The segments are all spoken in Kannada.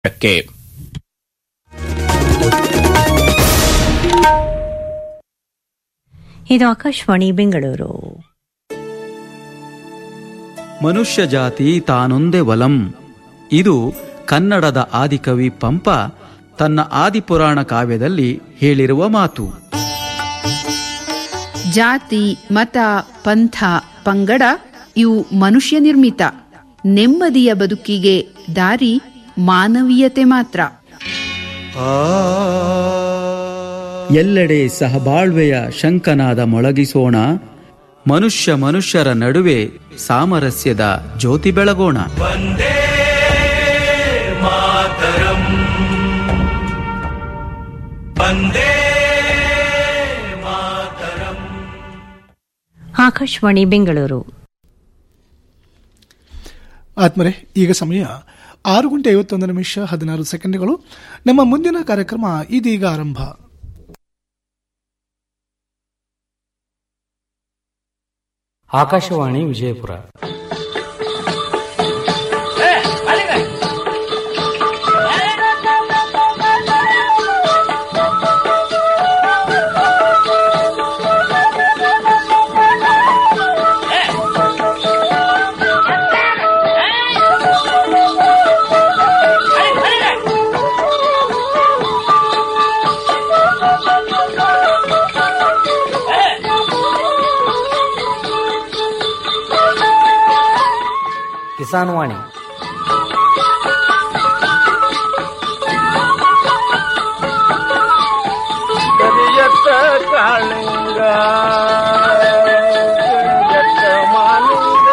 ಕ್ಕೆ ಇದು ಆಕಾಶವಾಣಿ ಬೆಂಗಳೂರು ಮನುಷ್ಯ ಜಾತಿ ತಾನೊಂದೇ ವಲಂ ಇದು ಕನ್ನಡದ ಆದಿಕವಿ ಪಂಪ ತನ್ನ ಆದಿಪುರಾಣ ಕಾವ್ಯದಲ್ಲಿ ಹೇಳಿರುವ ಮಾತು ಜಾತಿ ಮತ ಪಂಥ ಪಂಗಡ ಇವು ಮನುಷ್ಯ ನಿರ್ಮಿತ ನೆಮ್ಮದಿಯ ಬದುಕಿಗೆ ದಾರಿ ಮಾನವೀಯತೆ ಮಾತ್ರ ಎಲ್ಲೆಡೆ ಸಹಬಾಳ್ವೆಯ ಶಂಕನಾದ ಮೊಳಗಿಸೋಣ ಮನುಷ್ಯ ಮನುಷ್ಯರ ನಡುವೆ ಸಾಮರಸ್ಯದ ಜ್ಯೋತಿ ಬೆಳಗೋಣ ಆಕಾಶವಾಣಿ ಬೆಂಗಳೂರು ಆತ್ಮರೆ ಈಗ ಸಮಯ ಆರು ಗಂಟೆ ಐವತ್ತೊಂದು ನಿಮಿಷ ಹದಿನಾರು ಸೆಕೆಂಡ್ಗಳು ನಮ್ಮ ಮುಂದಿನ ಕಾರ್ಯಕ್ರಮ ಇದೀಗ ಆರಂಭ ಆಕಾಶವಾಣಿ ವಿಜಯಪುರ ಕಿಸಾನ್ ವಾಣಿ ಕರಿಯತ್ತ ಕಾಳಿಂಗ ಕರಿಯತ್ತ ಮಾಲಿಂಗ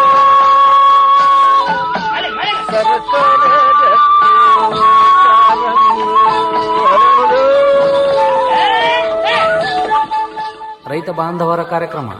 ಸರಸರ ಗಟ್ಟಿ ಕಾಲಂಗಿ ಹರಳು. ರೈತ ಬಾಂಧವರ ಕಾರ್ಯಕ್ರಮ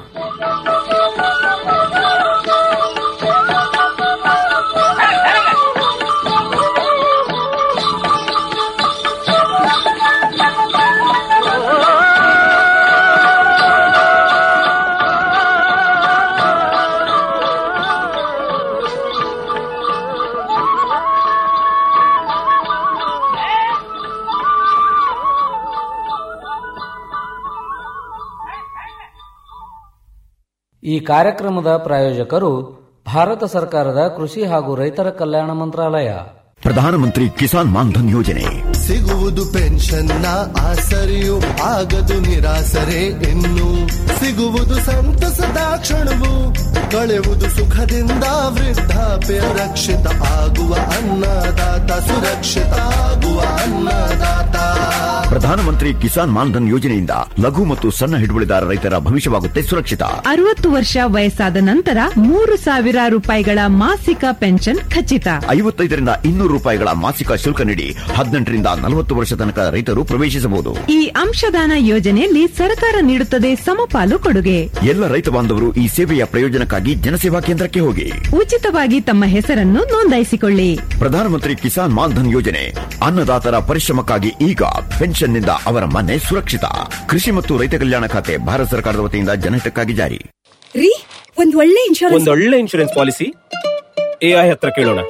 ಈ ಕಾರ್ಯಕ್ರಮದ ಪ್ರಾಯೋಜಕರು ಭಾರತ ಸರ್ಕಾರದ ಕೃಷಿ ಹಾಗೂ ರೈತರ ಕಲ್ಯಾಣ ಮಂತ್ರಾಲಯ ಪ್ರಧಾನಮಂತ್ರಿ ಕಿಸಾನ್ ಮಾನ್ಧನ್ ಯೋಜನೆ ಸಿಗುವುದು ಪೆನ್ಷನ್ನ ಆಸರೆಯು ಆಗದು ನಿರಾಸರೆ ಇನ್ನು ಸಿಗುವುದು ಸಂತಸದ ಕ್ಷಣವು ಕಳೆವುದು ಸುಖದಿಂದ ವೃದ್ಧಾಪ್ಯ ರಕ್ಷಿತ ಆಗುವ ಅನ್ನದಾತ ಸುರಕ್ಷಿತ ಆಗುವ ಅನ್ನದಾತ ಪ್ರಧಾನಮಂತ್ರಿ ಕಿಸಾನ್ ಮಾನ್ಧನ್ ಯೋಜನೆಯಿಂದ ಲಘು ಮತ್ತು ಸಣ್ಣ ಹಿಡುವಳಿದಾರ ರೈತರ ಭವಿಷ್ಯವಾಗುತ್ತೆ ಸುರಕ್ಷಿತ ಅರವತ್ತು ವರ್ಷ ವಯಸ್ಸಾದ ನಂತರ ಮೂರು ಸಾವಿರ ರೂಪಾಯಿಗಳ ಮಾಸಿಕ ಪೆನ್ಷನ್ ಖಚಿತ ಐವತ್ತೈದರಿಂದ ಇನ್ನೂರು ರೂಪಾಯಿಗಳ ಮಾಸಿಕ ಶುಲ್ಕ ನೀಡಿ ಹದಿನೆಂಟರಿಂದ ನಲವತ್ತು ವರ್ಷ ತನಕ ರೈತರು ಪ್ರವೇಶಿಸಬಹುದು ಈ ಅಂಶದಾನ ಯೋಜನೆಯಲ್ಲಿ ಸರ್ಕಾರ ನೀಡುತ್ತದೆ ಸಮಪಾಲು ಕೊಡುಗೆ ಎಲ್ಲ ರೈತ ಬಾಂಧವರು ಈ ಸೇವೆಯ ಪ್ರಯೋಜನಕ್ಕಾಗಿ ಜನಸೇವಾ ಕೇಂದ್ರಕ್ಕೆ ಹೋಗಿ ಉಚಿತವಾಗಿ ತಮ್ಮ ಹೆಸರನ್ನು ನೋಂದಾಯಿಸಿಕೊಳ್ಳಿ ಪ್ರಧಾನಮಂತ್ರಿ ಕಿಸಾನ್ ಮಾನ್ಧನ್ ಯೋಜನೆ ಅನ್ನದಾತರ ಪರಿಶ್ರಮಕ್ಕಾಗಿ ಈಗ ಪೆನ್ಷನ್ನಿಂದ ಅವರ ಮನೆ ಸುರಕ್ಷಿತ ಕೃಷಿ ಮತ್ತು ರೈತ ಕಲ್ಯಾಣ ಖಾತೆ ಭಾರತ ಸರ್ಕಾರದ ವತಿಯಿಂದ ಜನಹಿತಕ್ಕಾಗಿ ಜಾರಿ ರೀ ಒಂದ್ ಒಳ್ಳೆ ಇನ್ಶೂರೆನ್ಸ್ ಒಂದೊಳ್ಳೆ ಇನ್ಶೂರೆನ್ಸ್ ಪಾಲಿಸಿ ಎಐ ಹತ್ರ ಕೇಳೋಣ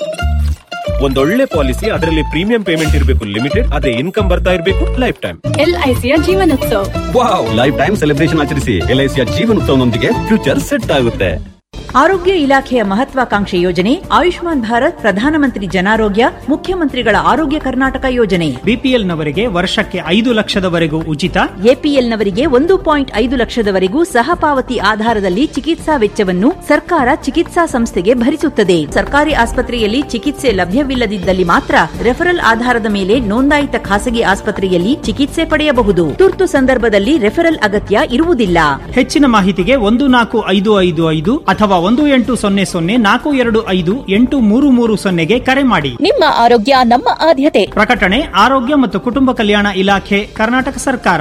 ಒಂದೊಳ್ಳೆ ಪಾಲಿಸಿ ಅದರಲ್ಲಿ ಪ್ರೀಮಿಯಂ ಪೇಮೆಂಟ್ ಇರಬೇಕು ಲಿಮಿಟೆಡ್ ಅದೇ ಇನ್ಕಮ್ ಬರ್ತಾ ಇರಬೇಕು ಲೈಫ್ ಟೈಮ್ ಎಲ್ಐಸಿಯ ಜೀವನೋತ್ಸವ ವಾವ್ ಲೈಫ್ ಟೈಮ್ ಸೆಲೆಬ್ರೇಷನ್ ಆಚರಿಸಿ ಎಲ್ಐಸಿಯ ಜೀವನೋತ್ಸವನೊಂದಿಗೆ ಫ್ಯೂಚರ್ ಸೆಟ್ ಆಗುತ್ತೆ ಆರೋಗ್ಯ ಇಲಾಖೆಯ ಮಹತ್ವಾಕಾಂಕ್ಷೆ ಯೋಜನೆ ಆಯುಷ್ಮಾನ್ ಭಾರತ್ ಪ್ರಧಾನಮಂತ್ರಿ ಜನಾರೋಗ್ಯ ಮುಖ್ಯಮಂತ್ರಿಗಳ ಆರೋಗ್ಯ ಕರ್ನಾಟಕ ಯೋಜನೆ ಬಿಪಿಎಲ್ನವರಿಗೆ ವರ್ಷಕ್ಕೆ ಐದು ಲಕ್ಷದವರೆಗೂ ಉಚಿತ ಎಪಿಎಲ್ನವರಿಗೆ ಒಂದು ಪಾಯಿಂಟ್ ಐದು ಲಕ್ಷದವರೆಗೂ ಸಹಪಾವತಿ ಆಧಾರದಲ್ಲಿ ಚಿಕಿತ್ಸಾ ವೆಚ್ಚವನ್ನು ಸರ್ಕಾರ ಚಿಕಿತ್ಸಾ ಸಂಸ್ಥೆಗೆ ಭರಿಸುತ್ತದೆ ಸರ್ಕಾರಿ ಆಸ್ಪತ್ರೆಯಲ್ಲಿ ಚಿಕಿತ್ಸೆ ಲಭ್ಯವಿಲ್ಲದಿದ್ದಲ್ಲಿ ಮಾತ್ರ ರೆಫರಲ್ ಆಧಾರದ ಮೇಲೆ ನೋಂದಾಯಿತ ಖಾಸಗಿ ಆಸ್ಪತ್ರೆಯಲ್ಲಿ ಚಿಕಿತ್ಸೆ ಪಡೆಯಬಹುದು ತುರ್ತು ಸಂದರ್ಭದಲ್ಲಿ ರೆಫರಲ್ ಅಗತ್ಯ ಇರುವುದಿಲ್ಲ ಹೆಚ್ಚಿನ ಮಾಹಿತಿಗೆ ಒಂದು ನಾಲ್ಕು ಐದು ಐದು ಐದು ಅಥವಾ ಒಂದು ಎಂಟು ಸೊನ್ನೆ ಸೊನ್ನೆ ನಾಲ್ಕು ಎರಡು ಐದು ಎಂಟು ಮೂರು ಮೂರು ಸೊನ್ನೆಗೆ ಕರೆ ಮಾಡಿ ನಿಮ್ಮ ಆರೋಗ್ಯ ನಮ್ಮ ಆದ್ಯತೆ ಪ್ರಕಟಣೆ ಆರೋಗ್ಯ ಮತ್ತು ಕುಟುಂಬ ಕಲ್ಯಾಣ ಇಲಾಖೆ ಕರ್ನಾಟಕ ಸರ್ಕಾರ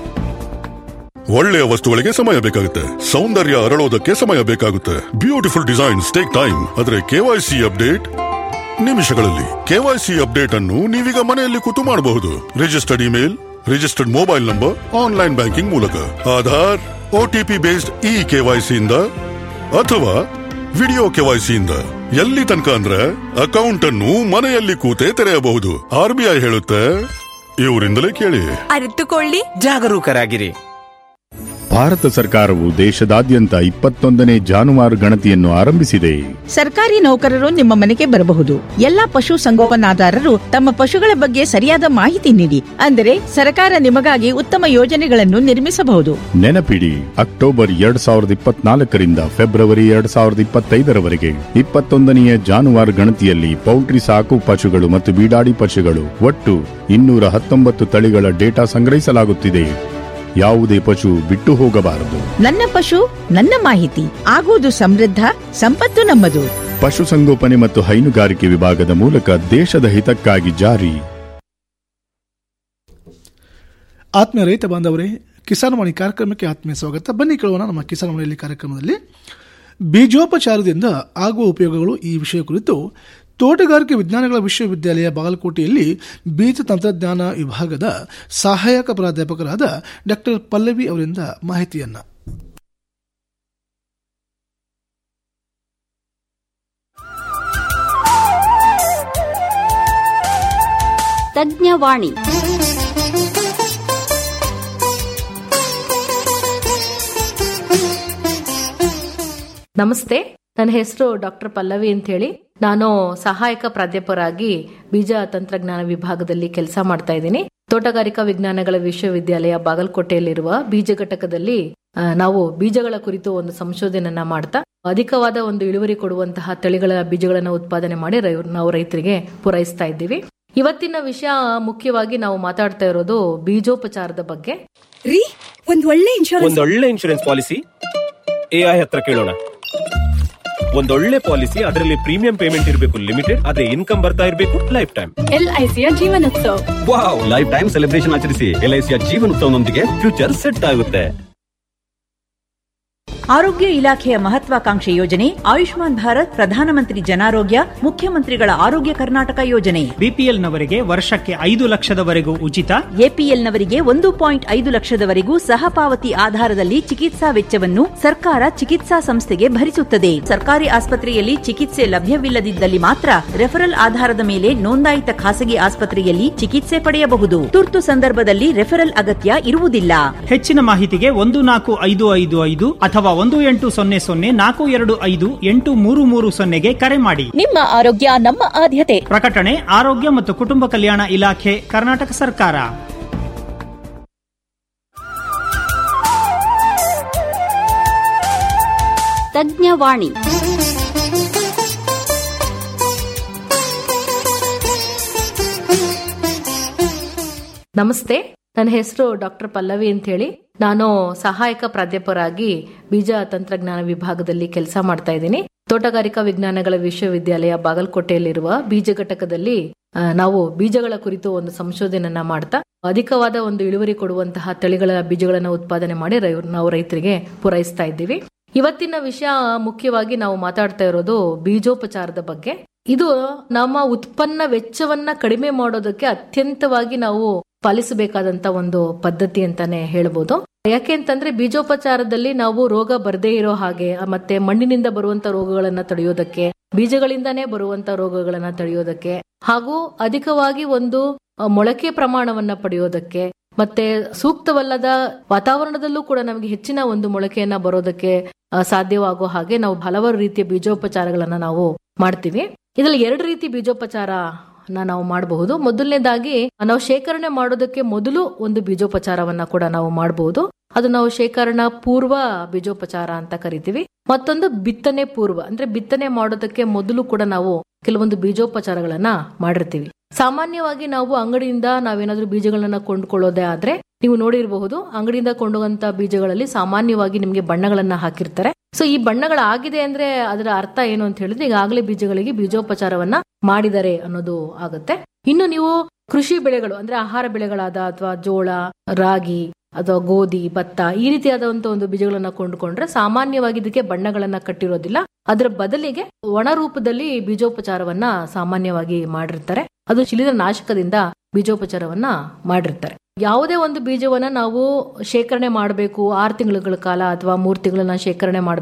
ಒಳ್ಳೆಯ ವಸ್ತುಗಳಿಗೆ ಸಮಯ ಬೇಕಾಗುತ್ತೆ ಸೌಂದರ್ಯ ಅರಳೋದಕ್ಕೆ ಸಮಯ ಬೇಕಾಗುತ್ತೆ ಬ್ಯೂಟಿಫುಲ್ ಡಿಸೈನ್ಸ್ ಟೇಕ್ ಟೈಮ್ ಆದ್ರೆ ಕೆವೈಸಿ ಅಪ್ಡೇಟ್ ನಿಮಿಷಗಳಲ್ಲಿ ಕೆವೈಸಿ ಅಪ್ಡೇಟ್ ಅನ್ನು ನೀವೀಗ ಮನೆಯಲ್ಲಿ ಕೂತು ಮಾಡಬಹುದು registered email registered mobile number online banking ಮೂಲಕ ಆಧಾರ್ ಒಟಿಪಿ ಬೇಸ್ಡ್ ಇ ಕೆವೈಸಿಯಿಂದ ಅಥವಾ ವಿಡಿಯೋ ಕೆವೈಸಿಯಿಂದ ಎಲ್ಲಿ ತನಕ ಅಂದ್ರೆ ಅಕೌಂಟ್ ಅನ್ನು ಮನೆಯಲ್ಲಿ ಕೂತೇ ತೆರೆಯಬಹುದು ಆರ್ ಬಿ ಐ ಹೇಳುತ್ತೆ ಇವರಿಂದಲೇ ಕೇಳಿ ಅರಿತುಕೊಳ್ಳಿ ಜಾಗರೂಕರಾಗಿರಿ ಭಾರತ ಸರ್ಕಾರವು ದೇಶದಾದ್ಯಂತ ಇಪ್ಪತ್ತೊಂದನೇ ಜಾನುವಾರು ಗಣತಿಯನ್ನು ಆರಂಭಿಸಿದೆ ಸರ್ಕಾರಿ ನೌಕರರು ನಿಮ್ಮ ಮನೆಗೆ ಬರಬಹುದು ಎಲ್ಲಾ ಪಶು ಸಂಗೋಪನಾದಾರರು ತಮ್ಮ ಪಶುಗಳ ಬಗ್ಗೆ ಸರಿಯಾದ ಮಾಹಿತಿ ನೀಡಿ ಅಂದರೆ ಸರ್ಕಾರ ನಿಮಗಾಗಿ ಉತ್ತಮ ಯೋಜನೆಗಳನ್ನು ನಿರ್ಮಿಸಬಹುದು ನೆನಪಿಡಿ ಅಕ್ಟೋಬರ್ ಎರಡ್ ಸಾವಿರದ ಇಪ್ಪತ್ನಾಲ್ಕರಿಂದ ಫೆಬ್ರವರಿ ಎರಡ್ ಸಾವಿರದ ಇಪ್ಪತ್ತೈದರವರೆಗೆ ಇಪ್ಪತ್ತೊಂದನೆಯ ಜಾನುವಾರು ಗಣತಿಯಲ್ಲಿ ಪೌಲ್ಟ್ರಿ ಸಾಕು ಪಶುಗಳು ಮತ್ತು ಬೀಡಾಡಿ ಪಶುಗಳು ಒಟ್ಟು ಇನ್ನೂರ ಹತ್ತೊಂಬತ್ತು ತಳಿಗಳ ಡೇಟಾ ಸಂಗ್ರಹಿಸಲಾಗುತ್ತಿದೆ ಯಾವುದೇ ಪಶು ಬಿಟ್ಟು ಹೋಗಬಾರದು ನನ್ನ ಪಶು ನನ್ನ ಮಾಹಿತಿ ಆಗುವುದು ಸಮೃದ್ಧ ಸಂಪತ್ತು ನಮ್ಮದು ಪಶುಸಂಗೋಪನೆ ಮತ್ತು ಹೈನುಗಾರಿಕೆ ವಿಭಾಗದ ಮೂಲಕ ದೇಶದ ಹಿತಕ್ಕಾಗಿ ಜಾರಿ ಆತ್ಮೀಯ ರೈತ ಬಾಂಧವರೇ ಕಿಸಾನ್ ವಾಣಿ ಕಾರ್ಯಕ್ರಮಕ್ಕೆ ಆತ್ಮೀಯ ಸ್ವಾಗತ ಬನ್ನಿ ಕೇಳೋಣ ನಮ್ಮ ಕಿಸಾನ್ ವಾಣಿಯಲ್ಲಿ ಕಾರ್ಯಕ್ರಮದಲ್ಲಿ ಬೀಜೋಪಚಾರದಿಂದ ಆಗುವ ಉಪಯೋಗಗಳು ಈ ವಿಷಯ ಕುರಿತು ತೋಟಗಾರಿಕೆ ವಿಜ್ಞಾನಗಳ ವಿಶ್ವವಿದ್ಯಾಲಯ ಬಾಗಲಕೋಟೆಯಲ್ಲಿ ಬೀಜ ತಂತ್ರಜ್ಞಾನ ವಿಭಾಗದ ಸಹಾಯಕ ಪ್ರಾಧ್ಯಾಪಕರಾದ ಡಾಕ್ಟರ್ ಪಲ್ಲವಿ ಅವರಿಂದ ಮಾಹಿತಿಯನ್ನ ತಜ್ಞವಾಣಿ ನಮಸ್ತೆ ನನ್ನ ಹೆಸರು ಡಾಕ್ಟರ್ ಪಲ್ಲವಿ ಅಂತ ಹೇಳಿ ನಾನು ಸಹಾಯಕ ಪ್ರಾಧ್ಯಾಪಕರಾಗಿ ಬೀಜ ತಂತ್ರಜ್ಞಾನ ವಿಭಾಗದಲ್ಲಿ ಕೆಲಸ ಮಾಡ್ತಾ ಇದ್ದೀನಿ ತೋಟಗಾರಿಕಾ ವಿಜ್ಞಾನಗಳ ವಿಶ್ವವಿದ್ಯಾಲಯ ಬಾಗಲಕೋಟೆಯಲ್ಲಿರುವ ಬೀಜ ಘಟಕದಲ್ಲಿ ಆ, ನಾವು ಬೀಜಗಳ ಕುರಿತು ಒಂದು ಸಂಶೋಧನೆಯನ್ನ ಮಾಡ್ತಾ ಅಧಿಕವಾದ ಒಂದು ಇಳುವರಿ ಕೊಡುವಂತಹ ತಳಿಗಳ ಬೀಜಗಳನ್ನ ಉತ್ಪಾದನೆ ಮಾಡಿ ರೈ- ನಾವು ರೈತರಿಗೆ ಪೂರೈಸ್ತಾ ಇದ್ದೀವಿ ಇವತ್ತಿನ ವಿಷಯ ಮುಖ್ಯವಾಗಿ ನಾವು ಮಾತಾಡ್ತಾ ಇರೋದು ಬೀಜೋಪಚಾರದ ಬಗ್ಗೆ ರೀ ಒಂದ್ ಒಳ್ಳೆ ಇನ್ಶೂರೆನ್ಸ್ ಒಂದೊಳ್ಳೆ ಇನ್ಶೂರೆನ್ಸ್ ಪಾಲಿಸಿ ಎಐ ಹತ್ರ ಕೇಳೋಣ ಒಂದೊಳ್ಳೆ ಪಾಲಿಸಿ ಅದರಲ್ಲಿ ಪ್ರೀಮಿಯಂ ಪೇಮೆಂಟ್ ಇರಬೇಕು ಲಿಮಿಟೆಡ್ ಅದೇ ಇನ್ಕಮ್ ಬರ್ತಾ ಇರಬೇಕು ಲೈಫ್ ಟೈಮ್ ಎಲ್ ಐ ಸಿಯ ಜೀವನೋತ್ಸವ ವಾವ್ ಲೈಫ್ ಟೈಮ್ ಸೆಲೆಬ್ರೇಷನ್ ಆಚರಿಸಿ ಎಲ್ಐಸಿಯ ಜೀವನೋತ್ಸವನೊಂದಿಗೆ ಫ್ಯೂಚರ್ ಸೆಟ್ ಆಗುತ್ತೆ ಆರೋಗ್ಯ ಇಲಾಖೆಯ ಮಹತ್ವಾಕಾಂಕ್ಷೆ ಯೋಜನೆ ಆಯುಷ್ಮಾನ್ ಭಾರತ್ ಪ್ರಧಾನಮಂತ್ರಿ ಜನಾರೋಗ್ಯ ಮುಖ್ಯಮಂತ್ರಿಗಳ ಆರೋಗ್ಯ ಕರ್ನಾಟಕ ಯೋಜನೆ ಬಿಪಿಎಲ್ನವರಿಗೆ ವರ್ಷಕ್ಕೆ ಐದು ಲಕ್ಷದವರೆಗೂ ಉಚಿತ ಎಪಿಎಲ್ನವರಿಗೆ ಒಂದು ಪಾಯಿಂಟ್ ಐದು ಲಕ್ಷದವರೆಗೂ ಸಹ ಪಾವತಿ ಆಧಾರದಲ್ಲಿ ಚಿಕಿತ್ಸಾ ವೆಚ್ಚವನ್ನು ಸರ್ಕಾರ ಚಿಕಿತ್ಸಾ ಸಂಸ್ಥೆಗೆ ಭರಿಸುತ್ತದೆ ಸರ್ಕಾರಿ ಆಸ್ಪತ್ರೆಯಲ್ಲಿ ಚಿಕಿತ್ಸೆ ಲಭ್ಯವಿಲ್ಲದಿದ್ದಲ್ಲಿ ಮಾತ್ರ ರೆಫರಲ್ ಆಧಾರದ ಮೇಲೆ ನೋಂದಾಯಿತ ಖಾಸಗಿ ಆಸ್ಪತ್ರೆಯಲ್ಲಿ ಚಿಕಿತ್ಸೆ ಪಡೆಯಬಹುದು ತುರ್ತು ಸಂದರ್ಭದಲ್ಲಿ ರೆಫರಲ್ ಅಗತ್ಯ ಇರುವುದಿಲ್ಲ ಹೆಚ್ಚಿನ ಮಾಹಿತಿಗೆ ಒಂದು ನಾಲ್ಕು ಐದು ಐದು ಐದು ಅಥವಾ ಒಂದು ಎಂಟು ಸೊನ್ನೆ ಸೊನ್ನೆ ನಾಲ್ಕು ಎರಡು ಐದು ಎಂಟು ಮೂರು ಮೂರು ಸೊನ್ನೆಗೆ ಕರೆ ಮಾಡಿ ನಿಮ್ಮ ಆರೋಗ್ಯ ನಮ್ಮ ಆದ್ಯತೆ ಪ್ರಕಟಣೆ ಆರೋಗ್ಯ ಮತ್ತು ಕುಟುಂಬ ಕಲ್ಯಾಣ ಇಲಾಖೆ ಕರ್ನಾಟಕ ಸರ್ಕಾರ ತಜ್ಞವಾಣಿ ನಮಸ್ತೆ ನನ್ನ ಹೆಸರು ಡಾಕ್ಟರ್ ಪಲ್ಲವಿ ಅಂತ ಹೇಳಿ ನಾನು ಸಹಾಯಕ ಪ್ರಾಧ್ಯಾಪಕರಾಗಿ ಬೀಜ ತಂತ್ರಜ್ಞಾನ ವಿಭಾಗದಲ್ಲಿ ಕೆಲಸ ಮಾಡ್ತಾ ಇದ್ದೀನಿ ತೋಟಗಾರಿಕಾ ವಿಜ್ಞಾನಗಳ ವಿಶ್ವವಿದ್ಯಾಲಯ ಬಾಗಲಕೋಟೆಯಲ್ಲಿರುವ ಬೀಜ ಘಟಕದಲ್ಲಿ ಆ, ನಾವು ಬೀಜಗಳ ಕುರಿತು ಒಂದು ಸಂಶೋಧನೆಯನ್ನ ಮಾಡ್ತಾ ಅಧಿಕವಾದ ಒಂದು ಇಳುವರಿ ಕೊಡುವಂತಹ ತಳಿಗಳ ಬೀಜಗಳನ್ನ ಉತ್ಪಾದನೆ ಮಾಡಿ ರೈ- ನಾವು ರೈತರಿಗೆ ಪೂರೈಸ್ತಾ ಇದ್ದೀವಿ ಇವತ್ತಿನ ವಿಷಯ ಮುಖ್ಯವಾಗಿ ನಾವು ಮಾತಾಡ್ತಾ ಇರೋದು ಬೀಜೋಪಚಾರದ ಬಗ್ಗೆ ಇದು ನಮ್ಮ ಉತ್ಪನ್ನ ವೆಚ್ಚವನ್ನ ಕಡಿಮೆ ಮಾಡೋದಕ್ಕೆ ಅತ್ಯಂತವಾಗಿ ನಾವು ಪಾಲಿಸಬೇಕಾದಂತ ಒಂದು ಪದ್ಧತಿ ಅಂತಾನೆ ಹೇಳ್ಬೋದು ಯಾಕೆ ಅಂತಂದ್ರೆ ಬೀಜೋಪಚಾರದಲ್ಲಿ ನಾವು ರೋಗ ಬರದೇ ಇರೋ ಹಾಗೆ ಮತ್ತೆ ಮಣ್ಣಿನಿಂದ ಬರುವಂತ ರೋಗಗಳನ್ನ ತಡೆಯೋದಕ್ಕೆ ಬೀಜಗಳಿಂದಾನೇ ಬರುವಂತ ರೋಗಗಳನ್ನ ತಡೆಯೋದಕ್ಕೆ ಹಾಗೂ ಅಧಿಕವಾಗಿ ಒಂದು ಅ, ಮೊಳಕೆ ಪ್ರಮಾಣವನ್ನ ಪಡೆಯೋದಕ್ಕೆ ಮತ್ತೆ ಸೂಕ್ತವಲ್ಲದ ವಾತಾವರಣದಲ್ಲೂ ಕೂಡ ನಮಗೆ ಹೆಚ್ಚಿನ ಒಂದು ಮೊಳಕೆಯನ್ನ ಬರೋದಕ್ಕೆ ಆ, ಸಾಧ್ಯವಾಗೋ ಹಾಗೆ ನಾವು ಹಲವಾರು ರೀತಿಯ ಬೀಜೋಪಚಾರಗಳನ್ನ ನಾವು ಮಾಡ್ತೀವಿ ಇದರಲ್ಲಿ ಎರಡು ರೀತಿ ಬೀಜೋಪಚಾರ ನಾವು ಮಾಡಬಹುದು ಮೊದಲನೇದಾಗಿ ನಾವು ಶೇಖರಣೆ ಮಾಡೋದಕ್ಕೆ ಮೊದಲು ಒಂದು ಬೀಜೋಪಚಾರವನ್ನ ಕೂಡ ನಾವು ಮಾಡಬಹುದು ಅದು ನಾವು ಶೇಖರಣಾ ಪೂರ್ವ ಬೀಜೋಪಚಾರ ಅಂತ ಕರಿತೀವಿ ಮತ್ತೊಂದು ಬಿತ್ತನೆ ಪೂರ್ವ ಅಂದ್ರೆ ಬಿತ್ತನೆ ಮಾಡೋದಕ್ಕೆ ಮೊದಲು ಕೂಡ ನಾವು ಕೆಲವೊಂದು ಬೀಜೋಪಚಾರಗಳನ್ನ ಮಾಡಿರ್ತೀವಿ ಸಾಮಾನ್ಯವಾಗಿ ನಾವು ಅಂಗಡಿಯಿಂದ ನಾವೇನಾದ್ರೂ ಬೀಜಗಳನ್ನ ಕೊಂಡ್ಕೊಳ್ಳೋದೇ ಆದ್ರೆ ನೀವು ನೋಡಿರಬಹುದು ಅಂಗಡಿಯಿಂದ ಕೊಂಡೋಗಂತ ಬೀಜಗಳಲ್ಲಿ ಸಾಮಾನ್ಯವಾಗಿ ನಿಮಗೆ ಬಣ್ಣಗಳನ್ನ ಹಾಕಿರ್ತಾರೆ ಸೊ ಈ ಬಣ್ಣಗಳಾಗಿದೆ ಅಂದ್ರೆ ಅದರ ಅರ್ಥ ಏನು ಅಂತ ಹೇಳಿದ್ರೆ ಈಗಾಗಲೇ ಬೀಜಗಳಿಗೆ ಬೀಜೋಪಚಾರವನ್ನ ಮಾಡಿದ್ದಾರೆ ಅನ್ನೋದು ಆಗುತ್ತೆ ಇನ್ನು ನೀವು ಕೃಷಿ ಬೆಳೆಗಳು ಅಂದ್ರೆ ಆಹಾರ ಬೆಳೆಗಳಾದ ಅಥವಾ ಜೋಳ ರಾಗಿ ಅಥವಾ ಗೋಧಿ ಭತ್ತ ಈ ರೀತಿಯಾದಂತ ಒಂದು ಬೀಜಗಳನ್ನ ಕೊಂಡುಕೊಂಡ್ರೆ ಸಾಮಾನ್ಯವಾಗಿ ಇದಕ್ಕೆ ಬಣ್ಣಗಳನ್ನ ಕಟ್ಟಿರೋದಿಲ್ಲ ಅದರ ಬದಲಿಗೆ ಒಣ ರೂಪದಲ್ಲಿ ಬೀಜೋಪಚಾರವನ್ನ ಸಾಮಾನ್ಯವಾಗಿ ಮಾಡಿರ್ತಾರೆ ಅದು ಶಿಲೀಂಧ್ರ ನಾಶಕದಿಂದ ಬೀಜೋಪಚಾರವನ್ನ ಮಾಡಿರ್ತಾರೆ ಯಾವುದೇ ಒಂದು ಬೀಜವನ್ನ ನಾವು ಶೇಖರಣೆ ಮಾಡಬೇಕು ಆರು ತಿಂಗಳ ಕಾಲ ಅಥವಾ ಮೂರು ತಿಂಗಳನ್ನ ಶೇಖರಣೆ ಮಾಡಬೇಕು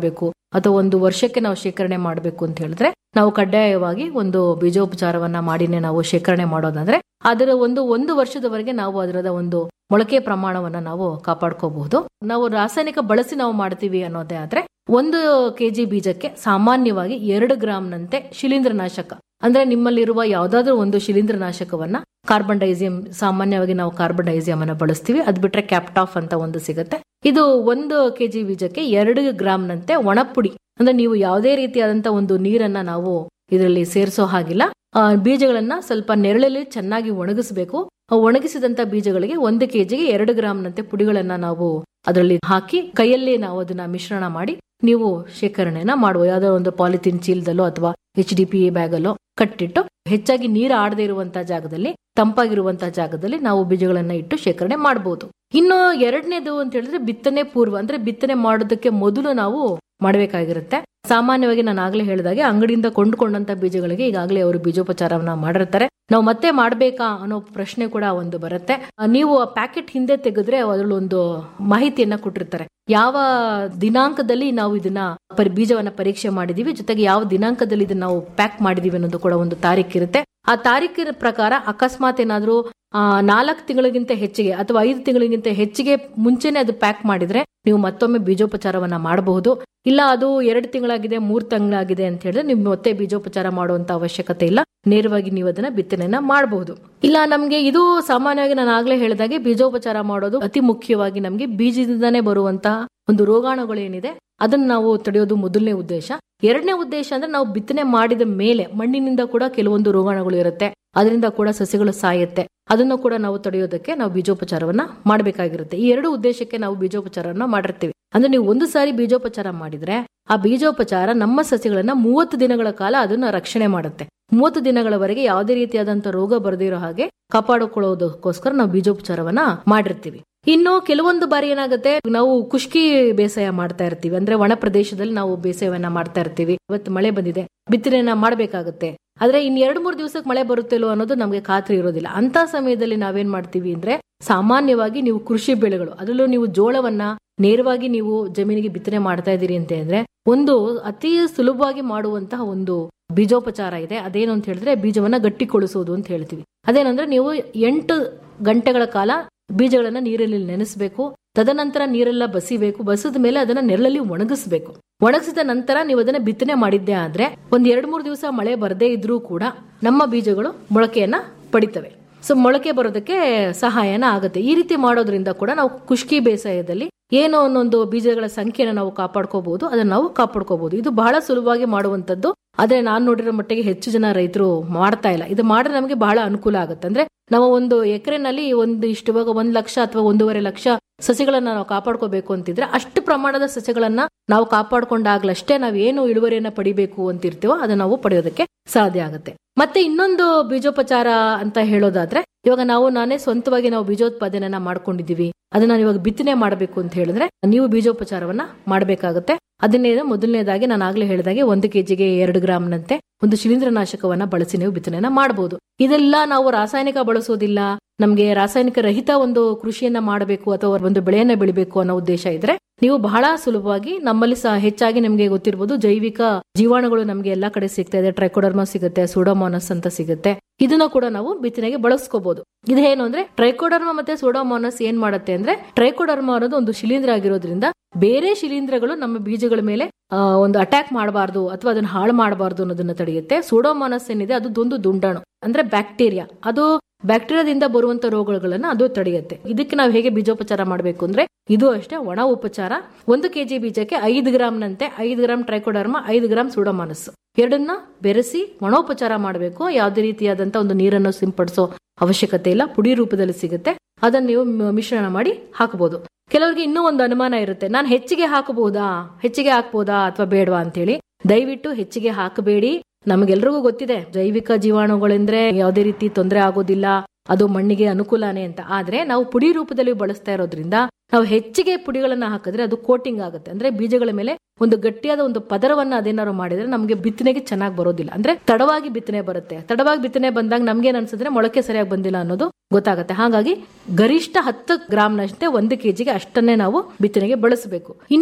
ಅಥವಾ ಒಂದು ವರ್ಷಕ್ಕೆ ನಾವು ಶೇಖರಣೆ ಮಾಡಬೇಕು ಅಂತ ಹೇಳಿದ್ರೆ ನಾವು ಕಡ್ಡಾಯವಾಗಿ ಒಂದು ಬೀಜೋಪಚಾರವನ್ನ ಮಾಡಿನೇ ನಾವು ಶೇಖರಣೆ ಮಾಡೋದಂದ್ರೆ ಅದರ ಒಂದು ಒಂದು ವರ್ಷದವರೆಗೆ ನಾವು ಅದರದ ಒಂದು ಮೊಳಕೆ ಪ್ರಮಾಣವನ್ನ ನಾವು ಕಾಪಾಡ್ಕೋಬಹುದು ನಾವು ರಾಸಾಯನಿಕ ಬಳಸಿ ನಾವು ಮಾಡ್ತೀವಿ ಅನ್ನೋದೇ ಆದ್ರೆ ಒಂದು ಕೆಜಿ ಬೀಜಕ್ಕೆ ಸಾಮಾನ್ಯವಾಗಿ ಎರಡು ಗ್ರಾಂನಂತೆ ಶಿಲೀಂಧ್ರನಾಶಕ ಅಂದ್ರೆ ನಿಮ್ಮಲ್ಲಿರುವ ಯಾವ್ದಾದ್ರು ಒಂದು ಶಿಲೀಂಧ್ರನಾಶಕವನ್ನ ಕಾರ್ಬನ್ ಡೈಸಿಯಂ ಸಾಮಾನ್ಯವಾಗಿ ನಾವು ಕಾರ್ಬನ್ ಡೈಸಿಯಂ ಅನ್ನ ಬಳಸ್ತೀವಿ ಅದ್ ಬಿಟ್ರೆ ಕ್ಯಾಪ್ಟಾಫ್ ಅಂತ ಒಂದು ಸಿಗುತ್ತೆ ಇದು ಒಂದು ಕೆಜಿ ಬೀಜಕ್ಕೆ ಎರಡು ಗ್ರಾಂನಂತೆ ಒಣಪುಡಿ ಅಂದ್ರೆ ನೀವು ಯಾವುದೇ ರೀತಿಯಾದಂತ ಒಂದು ನೀರನ್ನ ನಾವು ಇದರಲ್ಲಿ ಸೇರಿಸೋ ಹಾಗಿಲ್ಲ ಆ, ಬೀಜಗಳನ್ನ ಸ್ವಲ್ಪ ನೆರಳಲ್ಲಿ ಚೆನ್ನಾಗಿ ಒಣಗಿಸಬೇಕು ಆ ಒಣಗಿಸಿದಂತ ಬೀಜಗಳಿಗೆ ಒಂದು ಕೆಜಿಗೆ ಎರಡು ಗ್ರಾಂನಂತೆ ಪುಡಿಗಳನ್ನ ನಾವು ಅದರಲ್ಲಿ ಹಾಕಿ ಕೈಯಲ್ಲೇ ನಾವು ಅದನ್ನ ಮಿಶ್ರಣ ಮಾಡಿ ನೀವು ಶೇಖರಣೆನ ಮಾಡುವ ಯಾವ್ದೋ ಒಂದು ಪಾಲಿಥಿನ್ ಚೀಲದಲ್ಲೋ ಅಥವಾ ಎಚ್ ಡಿ ಪಿ ಬ್ಯಾಗಲ್ಲೋ ಕಟ್ಟಿಟ್ಟು ಹೆಚ್ಚಾಗಿ ನೀರು ಆಡದೇ ಇರುವಂತಹ ಜಾಗದಲ್ಲಿ ತಂಪಾಗಿರುವಂತಹ ಜಾಗದಲ್ಲಿ ನಾವು ಬೀಜಗಳನ್ನ ಇಟ್ಟು ಶೇಖರಣೆ ಮಾಡಬಹುದು ಇನ್ನು ಎರಡನೇದು ಅಂತ ಹೇಳಿದ್ರೆ ಬಿತ್ತನೆ ಪೂರ್ವ ಅಂದ್ರೆ ಬಿತ್ತನೆ ಮಾಡೋದಕ್ಕೆ ಮೊದಲು ನಾವು ಮಾಡಬೇಕಾಗಿರುತ್ತೆ ಸಾಮಾನ್ಯವಾಗಿ ನಾನು ಆಗ್ಲೇ ಹೇಳಿದಾಗೆ ಅಂಗಡಿಯಿಂದ ಕೊಂಡುಕೊಂಡಂತ ಬೀಜಗಳಿಗೆ ಈಗಾಗಲೇ ಅವರು ಬೀಜೋಪಚಾರವನ್ನ ಮಾಡಿರ್ತಾರೆ ನಾವು ಮತ್ತೆ ಮಾಡ್ಬೇಕಾ ಅನ್ನೋ ಪ್ರಶ್ನೆ ಕೂಡ ಒಂದು ಬರುತ್ತೆ ಆ, ನೀವು ಆ ಪ್ಯಾಕೆಟ್ ಹಿಂದೆ ತೆಗೆದ್ರೆ ಅದ್ರಲ್ಲಿ ಒಂದು ಮಾಹಿತಿಯನ್ನ ಕೊಟ್ಟಿರ್ತಾರೆ ಯಾವ ದಿನಾಂಕದಲ್ಲಿ ನಾವು ಇದನ್ನ ಪರಿ- ಬೀಜವನ್ನ ಪರೀಕ್ಷೆ ಮಾಡಿದೀವಿ ಜೊತೆಗೆ ಯಾವ ದಿನಾಂಕದಲ್ಲಿ ಇದನ್ನ ನಾವು ಪ್ಯಾಕ್ ಮಾಡಿದೀವಿ ಅನ್ನೋದು ಕೂಡ ಒಂದು ತಾರೀಕು ಇರುತ್ತೆ ಆ ತಾರೀಕಿನ ಪ್ರಕಾರ ಅಕಸ್ಮಾತ್ ಏನಾದ್ರೂ ಆ ನಾಲ್ಕು ತಿಂಗಳಿಗಿಂತ ಹೆಚ್ಚಿಗೆ ಅಥವಾ ಐದು ತಿಂಗಳಿಗಿಂತ ಹೆಚ್ಚಿಗೆ ಮುಂಚೆನೆ ಅದು ಪ್ಯಾಕ್ ಮಾಡಿದ್ರೆ ನೀವು ಮತ್ತೊಮ್ಮೆ ಬೀಜೋಪಚಾರವನ್ನ ಮಾಡಬಹುದು ಇಲ್ಲ ಅದು ಎರಡು ತಿಂಗಳಾಗಿದೆ ಮೂರ್ ತಿಂಗಳಾಗಿದೆ ಅಂತ ಹೇಳಿದ್ರೆ ನೀವು ಮತ್ತೆ ಬೀಜೋಪಚಾರ ಮಾಡುವಂತ ಅವಶ್ಯಕತೆ ಇಲ್ಲ ನೇರವಾಗಿ ನೀವು ಅದನ್ನ ಬಿತ್ತನೆಯನ್ನ ಮಾಡಬಹುದು ಇಲ್ಲ ನಮ್ಗೆ ಇದು ಸಾಮಾನ್ಯವಾಗಿ ನಾನು ಆಗ್ಲೇ ಹೇಳಿದಾಗೆ ಬೀಜೋಪಚಾರ ಮಾಡೋದು ಅತಿ ಮುಖ್ಯವಾಗಿ ನಮ್ಗೆ ಬೀಜದಿಂದಾನೇ ಬರುವಂತಹ ಒಂದು ರೋಗಾಣುಗಳು ಏನಿದೆ ಅದನ್ನ ನಾವು ತಡೆಯೋದು ಮೊದಲನೇ ಉದ್ದೇಶ ಎರಡನೇ ಉದ್ದೇಶ ಅಂದ್ರೆ ನಾವು ಬಿತ್ತನೆ ಮಾಡಿದ ಮೇಲೆ ಮಣ್ಣಿನಿಂದ ಕೂಡ ಕೆಲವೊಂದು ರೋಗಾಣುಗಳು ಇರುತ್ತೆ ಅದರಿಂದ ಕೂಡ ಸಸ್ಯಗಳು ಸಾಯುತ್ತೆ ಅದನ್ನು ಕೂಡ ನಾವು ತಡೆಯೋದಕ್ಕೆ ನಾವು ಬೀಜೋಪಚಾರವನ್ನ ಮಾಡಬೇಕಾಗಿರುತ್ತೆ ಈ ಎರಡು ಉದ್ದೇಶಕ್ಕೆ ನಾವು ಬೀಜೋಪಚಾರವನ್ನ ಮಾಡಿರ್ತೀವಿ ಅಂದ್ರೆ ನೀವು ಒಂದು ಸಾರಿ ಬೀಜೋಪಚಾರ ಮಾಡಿದ್ರೆ ಆ ಬೀಜೋಪಚಾರ ನಮ್ಮ ಸಸ್ಯಗಳನ್ನ ಮೂವತ್ತು ದಿನಗಳ ಕಾಲ ಅದನ್ನ ರಕ್ಷಣೆ ಮಾಡುತ್ತೆ ಮೂವತ್ತು ದಿನಗಳವರೆಗೆ ಯಾವುದೇ ರೀತಿಯಾದಂತ ರೋಗ ಬರದೇ ಇರೋ ಹಾಗೆ ಕಾಪಾಡಿಕೊಳ್ಳೋದಕ್ಕೋಸ್ಕರ ನಾವು ಬೀಜೋಪಚಾರವನ್ನ ಮಾಡಿರ್ತೀವಿ ಇನ್ನು ಕೆಲವೊಂದು ಬಾರಿ ಏನಾಗುತ್ತೆ ನಾವು ಕುಷ್ಕಿ ಬೇಸಾಯ ಮಾಡ್ತಾ ಇರ್ತೀವಿ ಅಂದ್ರೆ ಒಣ ಪ್ರದೇಶದಲ್ಲಿ ನಾವು ಬೇಸಾಯವನ್ನ ಮಾಡ್ತಾ ಇರ್ತೀವಿ ಇವತ್ತು ಮಳೆ ಬಂದಿದೆ ಬಿತ್ತನೆಯನ್ನ ಮಾಡ್ಬೇಕಾಗುತ್ತೆ ಆದ್ರೆ ಇನ್ ಎರಡ್ ಮೂರ್ ದಿವಸಕ್ಕೆ ಮಳೆ ಬರುತ್ತಿಲ್ಲೋ ಅನ್ನೋದು ನಮಗೆ ಖಾತ್ರಿ ಇರೋದಿಲ್ಲ ಅಂತ ಸಮಯದಲ್ಲಿ ನಾವೇನ್ ಮಾಡ್ತೀವಿ ಅಂದ್ರೆ ಸಾಮಾನ್ಯವಾಗಿ ನೀವು ಕೃಷಿ ಬೆಳೆಗಳು ಅದರಲ್ಲೂ ನೀವು ಜೋಳವನ್ನ ನೇರವಾಗಿ ನೀವು ಜಮೀನಿಗೆ ಬಿತ್ತನೆ ಮಾಡ್ತಾ ಇದ್ದೀರಿ ಅಂತ ಅಂದ್ರೆ ಒಂದು ಅತಿ ಸುಲಭವಾಗಿ ಮಾಡುವಂತಹ ಒಂದು ಬೀಜೋಪಚಾರ ಇದೆ ಅದೇನು ಅಂತ ಹೇಳಿದ್ರೆ ಬೀಜವನ್ನ ಗಟ್ಟಿಗೊಳಿಸೋದು ಅಂತ ಹೇಳ್ತೀವಿ ಅದೇನಂದ್ರೆ ನೀವು ಎಂಟು ಗಂಟೆಗಳ ಕಾಲ ಬೀಜಗಳನ್ನ ನೀರಲ್ಲಿ ನೆನೆಸಬೇಕು ತದನಂತರ ನೀರೆಲ್ಲ ಬಸಿಬೇಕು ಬಸಿದ ಮೇಲೆ ಅದನ್ನ ನೆರಳಲ್ಲಿ ಒಣಗಿಸ್ಬೇಕು ಒಣಗಿಸಿದ ನಂತರ ನೀವು ಅದನ್ನ ಬಿತ್ತನೆ ಮಾಡಿದ್ದೇ ಆದ್ರೆ ಒಂದ್ ಎರಡ್ ಮೂರು ದಿವಸ ಮಳೆ ಬರದೇ ಇದ್ರೂ ಕೂಡ ನಮ್ಮ ಬೀಜಗಳು ಮೊಳಕೆಯನ್ನ ಪಡಿತವೆ ಸೊ ಮೊಳಕೆ ಬರೋದಕ್ಕೆ ಸಹಾಯನ ಆಗುತ್ತೆ ಈ ರೀತಿ ಮಾಡೋದ್ರಿಂದ ಕೂಡ ನಾವು ಕುಷ್ಕಿ ಬೇಸಾಯದಲ್ಲಿ ಏನೋ ಒಂದೊಂದು ಬೀಜಗಳ ಸಂಖ್ಯೆನ ನಾವು ಕಾಪಾಡ್ಕೋಬಹುದು ಅದನ್ನ ನಾವು ಕಾಪಾಡ್ಕೋಬಹುದು ಇದು ಬಹಳ ಸುಲಭವಾಗಿ ಮಾಡುವಂತದ್ದು ಆದ್ರೆ ನಾನ್ ನೋಡಿರೋ ಮಟ್ಟಿಗೆ ಹೆಚ್ಚು ಜನ ರೈತರು ಮಾಡ್ತಾ ಇಲ್ಲ ಇದು ಮಾಡಿದ್ರೆ ನಮಗೆ ಬಹಳ ಅನುಕೂಲ ಆಗುತ್ತೆ ಅಂದ್ರೆ ನಾವು ಒಂದು ಎಕರೆನಲ್ಲಿ ಒಂದು ಇಷ್ಟು ಇವಾಗ ಒಂದ್ ಲಕ್ಷ ಅಥವಾ ಒಂದೂವರೆ ಲಕ್ಷ ಸಸಿಗಳನ್ನ ನಾವು ಕಾಪಾಡ್ಕೋಬೇಕು ಅಂತಿದ್ರೆ ಅಷ್ಟು ಪ್ರಮಾಣದ ಸಸ್ಯಗಳನ್ನ ನಾವು ಕಾಪಾಡ್ಕೊಂಡಾಗ್ಲಷ್ಟೇ ನಾವು ಏನು ಇಳುವರಿಯನ್ನ ಪಡಿಬೇಕು ಅಂತಿರ್ತೀವೋ ಅದನ್ನ ನಾವು ಪಡೆಯೋದಕ್ಕೆ ಸಾಧ್ಯ ಆಗುತ್ತೆ ಮತ್ತೆ ಇನ್ನೊಂದು ಬೀಜೋಪಚಾರ ಅಂತ ಹೇಳೋದಾದ್ರೆ ಇವಾಗ ನಾವು ನಾನೇ ಸ್ವಂತವಾಗಿ ನಾವು ಬೀಜೋತ್ಪಾದನೆಯನ್ನ ಮಾಡ್ಕೊಂಡಿದೀವಿ ಅದನ್ನ ಇವಾಗ ಬಿತ್ತನೆ ಮಾಡಬೇಕು ಅಂತ ಹೇಳಿದ್ರೆ ನೀವು ಬೀಜೋಪಚಾರವನ್ನ ಮಾಡಬೇಕಾಗುತ್ತೆ ಅದನ್ನೇ ಮೊದಲನೇದಾಗಿ ನಾನು ಆಗ್ಲೇ ಹೇಳಿದಾಗೆ ಒಂದು ಕೆಜಿಗೆ ಎರಡು ಗ್ರಾಮ್ನಂತೆ ಒಂದು ಶಿಲೀಂಧ್ರನಾಶಕವನ್ನ ಬಳಸಿ ನೀವು ಬಿತ್ತನೆಯನ್ನ ಮಾಡಬಹುದು ಇದೆಲ್ಲ ನಾವು ರಾಸಾಯನಿಕ ಬಳಸೋದಿಲ್ಲ ನಮ್ಗೆ ರಾಸಾಯನಿಕ ರಹಿತ ಒಂದು ಕೃಷಿಯನ್ನ ಮಾಡಬೇಕು ಅಥವಾ ಒಂದು ಬೆಳೆಯನ್ನ ಬೆಳಿಬೇಕು ಅನ್ನೋ ಉದ್ದೇಶ ಇದ್ರೆ ನೀವು ಬಹಳ ಸುಲಭವಾಗಿ ನಮ್ಮಲ್ಲಿ ಸಹ ಹೆಚ್ಚಾಗಿ ನಿಮ್ಗೆ ಗೊತ್ತಿರ್ಬೋದು ಜೈವಿಕ ಜೀವಾಣುಗಳು ನಮ್ಗೆ ಎಲ್ಲಾ ಕಡೆ ಸಿಗ್ತಾ ಇದೆ ಟ್ರೈಕೋಡರ್ಮಾ ಸಿಗುತ್ತೆ ಸೂಡೋಮೋನಸ್ ಅಂತ ಸಿಗುತ್ತೆ ಇದನ್ನ ಕೂಡ ನಾವು ಬಿತ್ತನೆಗೆ ಬಳಸ್ಕೋಬಹುದು ಇದೇನು ಅಂದ್ರೆ ಟ್ರೈಕೋಡರ್ಮಾ ಮತ್ತೆ ಸೂಡೋಮೋನಸ್ ಏನ್ ಮಾಡುತ್ತೆ ಅಂದ್ರೆ ಟ್ರೈಕೋಡರ್ಮಾ ಅನ್ನೋದು ಒಂದು ಶಿಲೀಂಧ್ರ ಆಗಿರೋದ್ರಿಂದ ಬೇರೆ ಶಿಲೀಂಧ್ರಗಳು ನಮ್ಮ ಬೀಜಗಳ ಮೇಲೆ ಆ, ಒಂದು ಅಟ್ಯಾಕ್ ಮಾಡಬಾರ್ದು ಅಥವಾ ಅದನ್ನ ಹಾಳು ಮಾಡಬಾರ್ದು ಅನ್ನೋದನ್ನ ತಡೆಯುತ್ತೆ ಸೂಡೋಮೋನಸ್ ಏನಿದೆ ಅದು ಒಂದು ದುಂಡಾಣು ಅಂದ್ರೆ ಬ್ಯಾಕ್ಟೀರಿಯಾ ಅದು ಬ್ಯಾಕ್ಟೀರಿಯಾದಿಂದ ಬರುವಂತ ರೋಗಗಳನ್ನ ಅದು ತಡೆಯುತ್ತೆ ಇದಕ್ಕೆ ನಾವು ಹೇಗೆ ಬೀಜೋಪಚಾರ ಮಾಡಬೇಕು ಅಂದ್ರೆ ಇದು ಅಷ್ಟೇ ಒಣ ಉಪಚಾರ ಒಂದು ಕೆಜಿ ಬೀಜಕ್ಕೆ ಐದು ಗ್ರಾಮ್ನಂತೆ ಐದು ಗ್ರಾಮ್ ಟ್ರೈಕೋಡರ್ಮ ಐದು ಗ್ರಾಮ್ ಸೂಡೋಮಾನಸ್ ಎರಡನ್ನ ಬೆರೆಸಿ ಒಣೋಪಚಾರ ಮಾಡಬೇಕು ಯಾವುದೇ ರೀತಿಯಾದಂತ ಒಂದು ನೀರನ್ನು ಸಿಂಪಡಿಸೋ ಅವಶ್ಯಕತೆ ಇಲ್ಲ ಪುಡಿ ರೂಪದಲ್ಲಿ ಸಿಗುತ್ತೆ ಅದನ್ನ ನೀವು ಮ- ಮಿಶ್ರಣ ಮಾಡಿ ಹಾಕಬಹುದು ಕೆಲವರಿಗೆ ಇನ್ನೂ ಒಂದು ಅನುಮಾನ ಇರುತ್ತೆ ನಾನು ಹೆಚ್ಚಿಗೆ ಹಾಕಬಹುದಾ ಹೆಚ್ಚಿಗೆ ಹಾಕ್ಬೋದಾ ಅಥವಾ ಬೇಡವಾ ಅಂತೇಳಿ ದಯವಿಟ್ಟು ಹೆಚ್ಚಿಗೆ ಹಾಕಬೇಡಿ ನಮಗೆಲ್ರಿಗೂ ಗೊತ್ತಿದೆ ಜೈವಿಕ ಜೀವಾಣುಗಳೆಂದ್ರೆ ಯಾವುದೇ ರೀತಿ ತೊಂದರೆ ಆಗೋದಿಲ್ಲ ಅದು ಮಣ್ಣಿಗೆ ಅನುಕೂಲನೇ ಅಂತ ಆದ್ರೆ ನಾವು ಪುಡಿ ರೂಪದಲ್ಲಿ ಬಳಸ್ತಾ ಇರೋದ್ರಿಂದ ನಾವು ಹೆಚ್ಚಿಗೆ ಪುಡಿಗಳನ್ನ ಹಾಕಿದ್ರೆ ಅದು ಕೋಟಿಂಗ್ ಆಗುತ್ತೆ ಅಂದ್ರೆ ಬೀಜಗಳ ಮೇಲೆ ಒಂದು ಗಟ್ಟಿಯಾದ ಒಂದು ಪದರವನ್ನ ಅದೇನಾದ್ರು ಮಾಡಿದ್ರೆ ನಮಗೆ ಬಿತ್ತನೆಗೆ ಚೆನ್ನಾಗಿ ಬರೋದಿಲ್ಲ ಅಂದ್ರೆ ತಡವಾಗಿ ಬಿತ್ತನೆ ಬರುತ್ತೆ ತಡವಾಗಿ ಬಿತ್ತನೆ ಬಂದಾಗ ನಮ್ಗೇನ್ ಅನ್ಸಿದ್ರೆ ಮೊಳಕೆ ಸರಿಯಾಗಿ ಬಂದಿಲ್ಲ ಅನ್ನೋದು ಗೊತ್ತಾಗುತ್ತೆ ಹಾಗಾಗಿ ಗರಿಷ್ಠ ಹತ್ತು ಗ್ರಾಮ್ನಷ್ಟೇ ಒಂದು ಕೆಜಿಗೆ ಅಷ್ಟನ್ನೇ ನಾವು ಬಿತ್ತನೆಗೆ ಬಳಸಬೇಕು ಇನ್ನು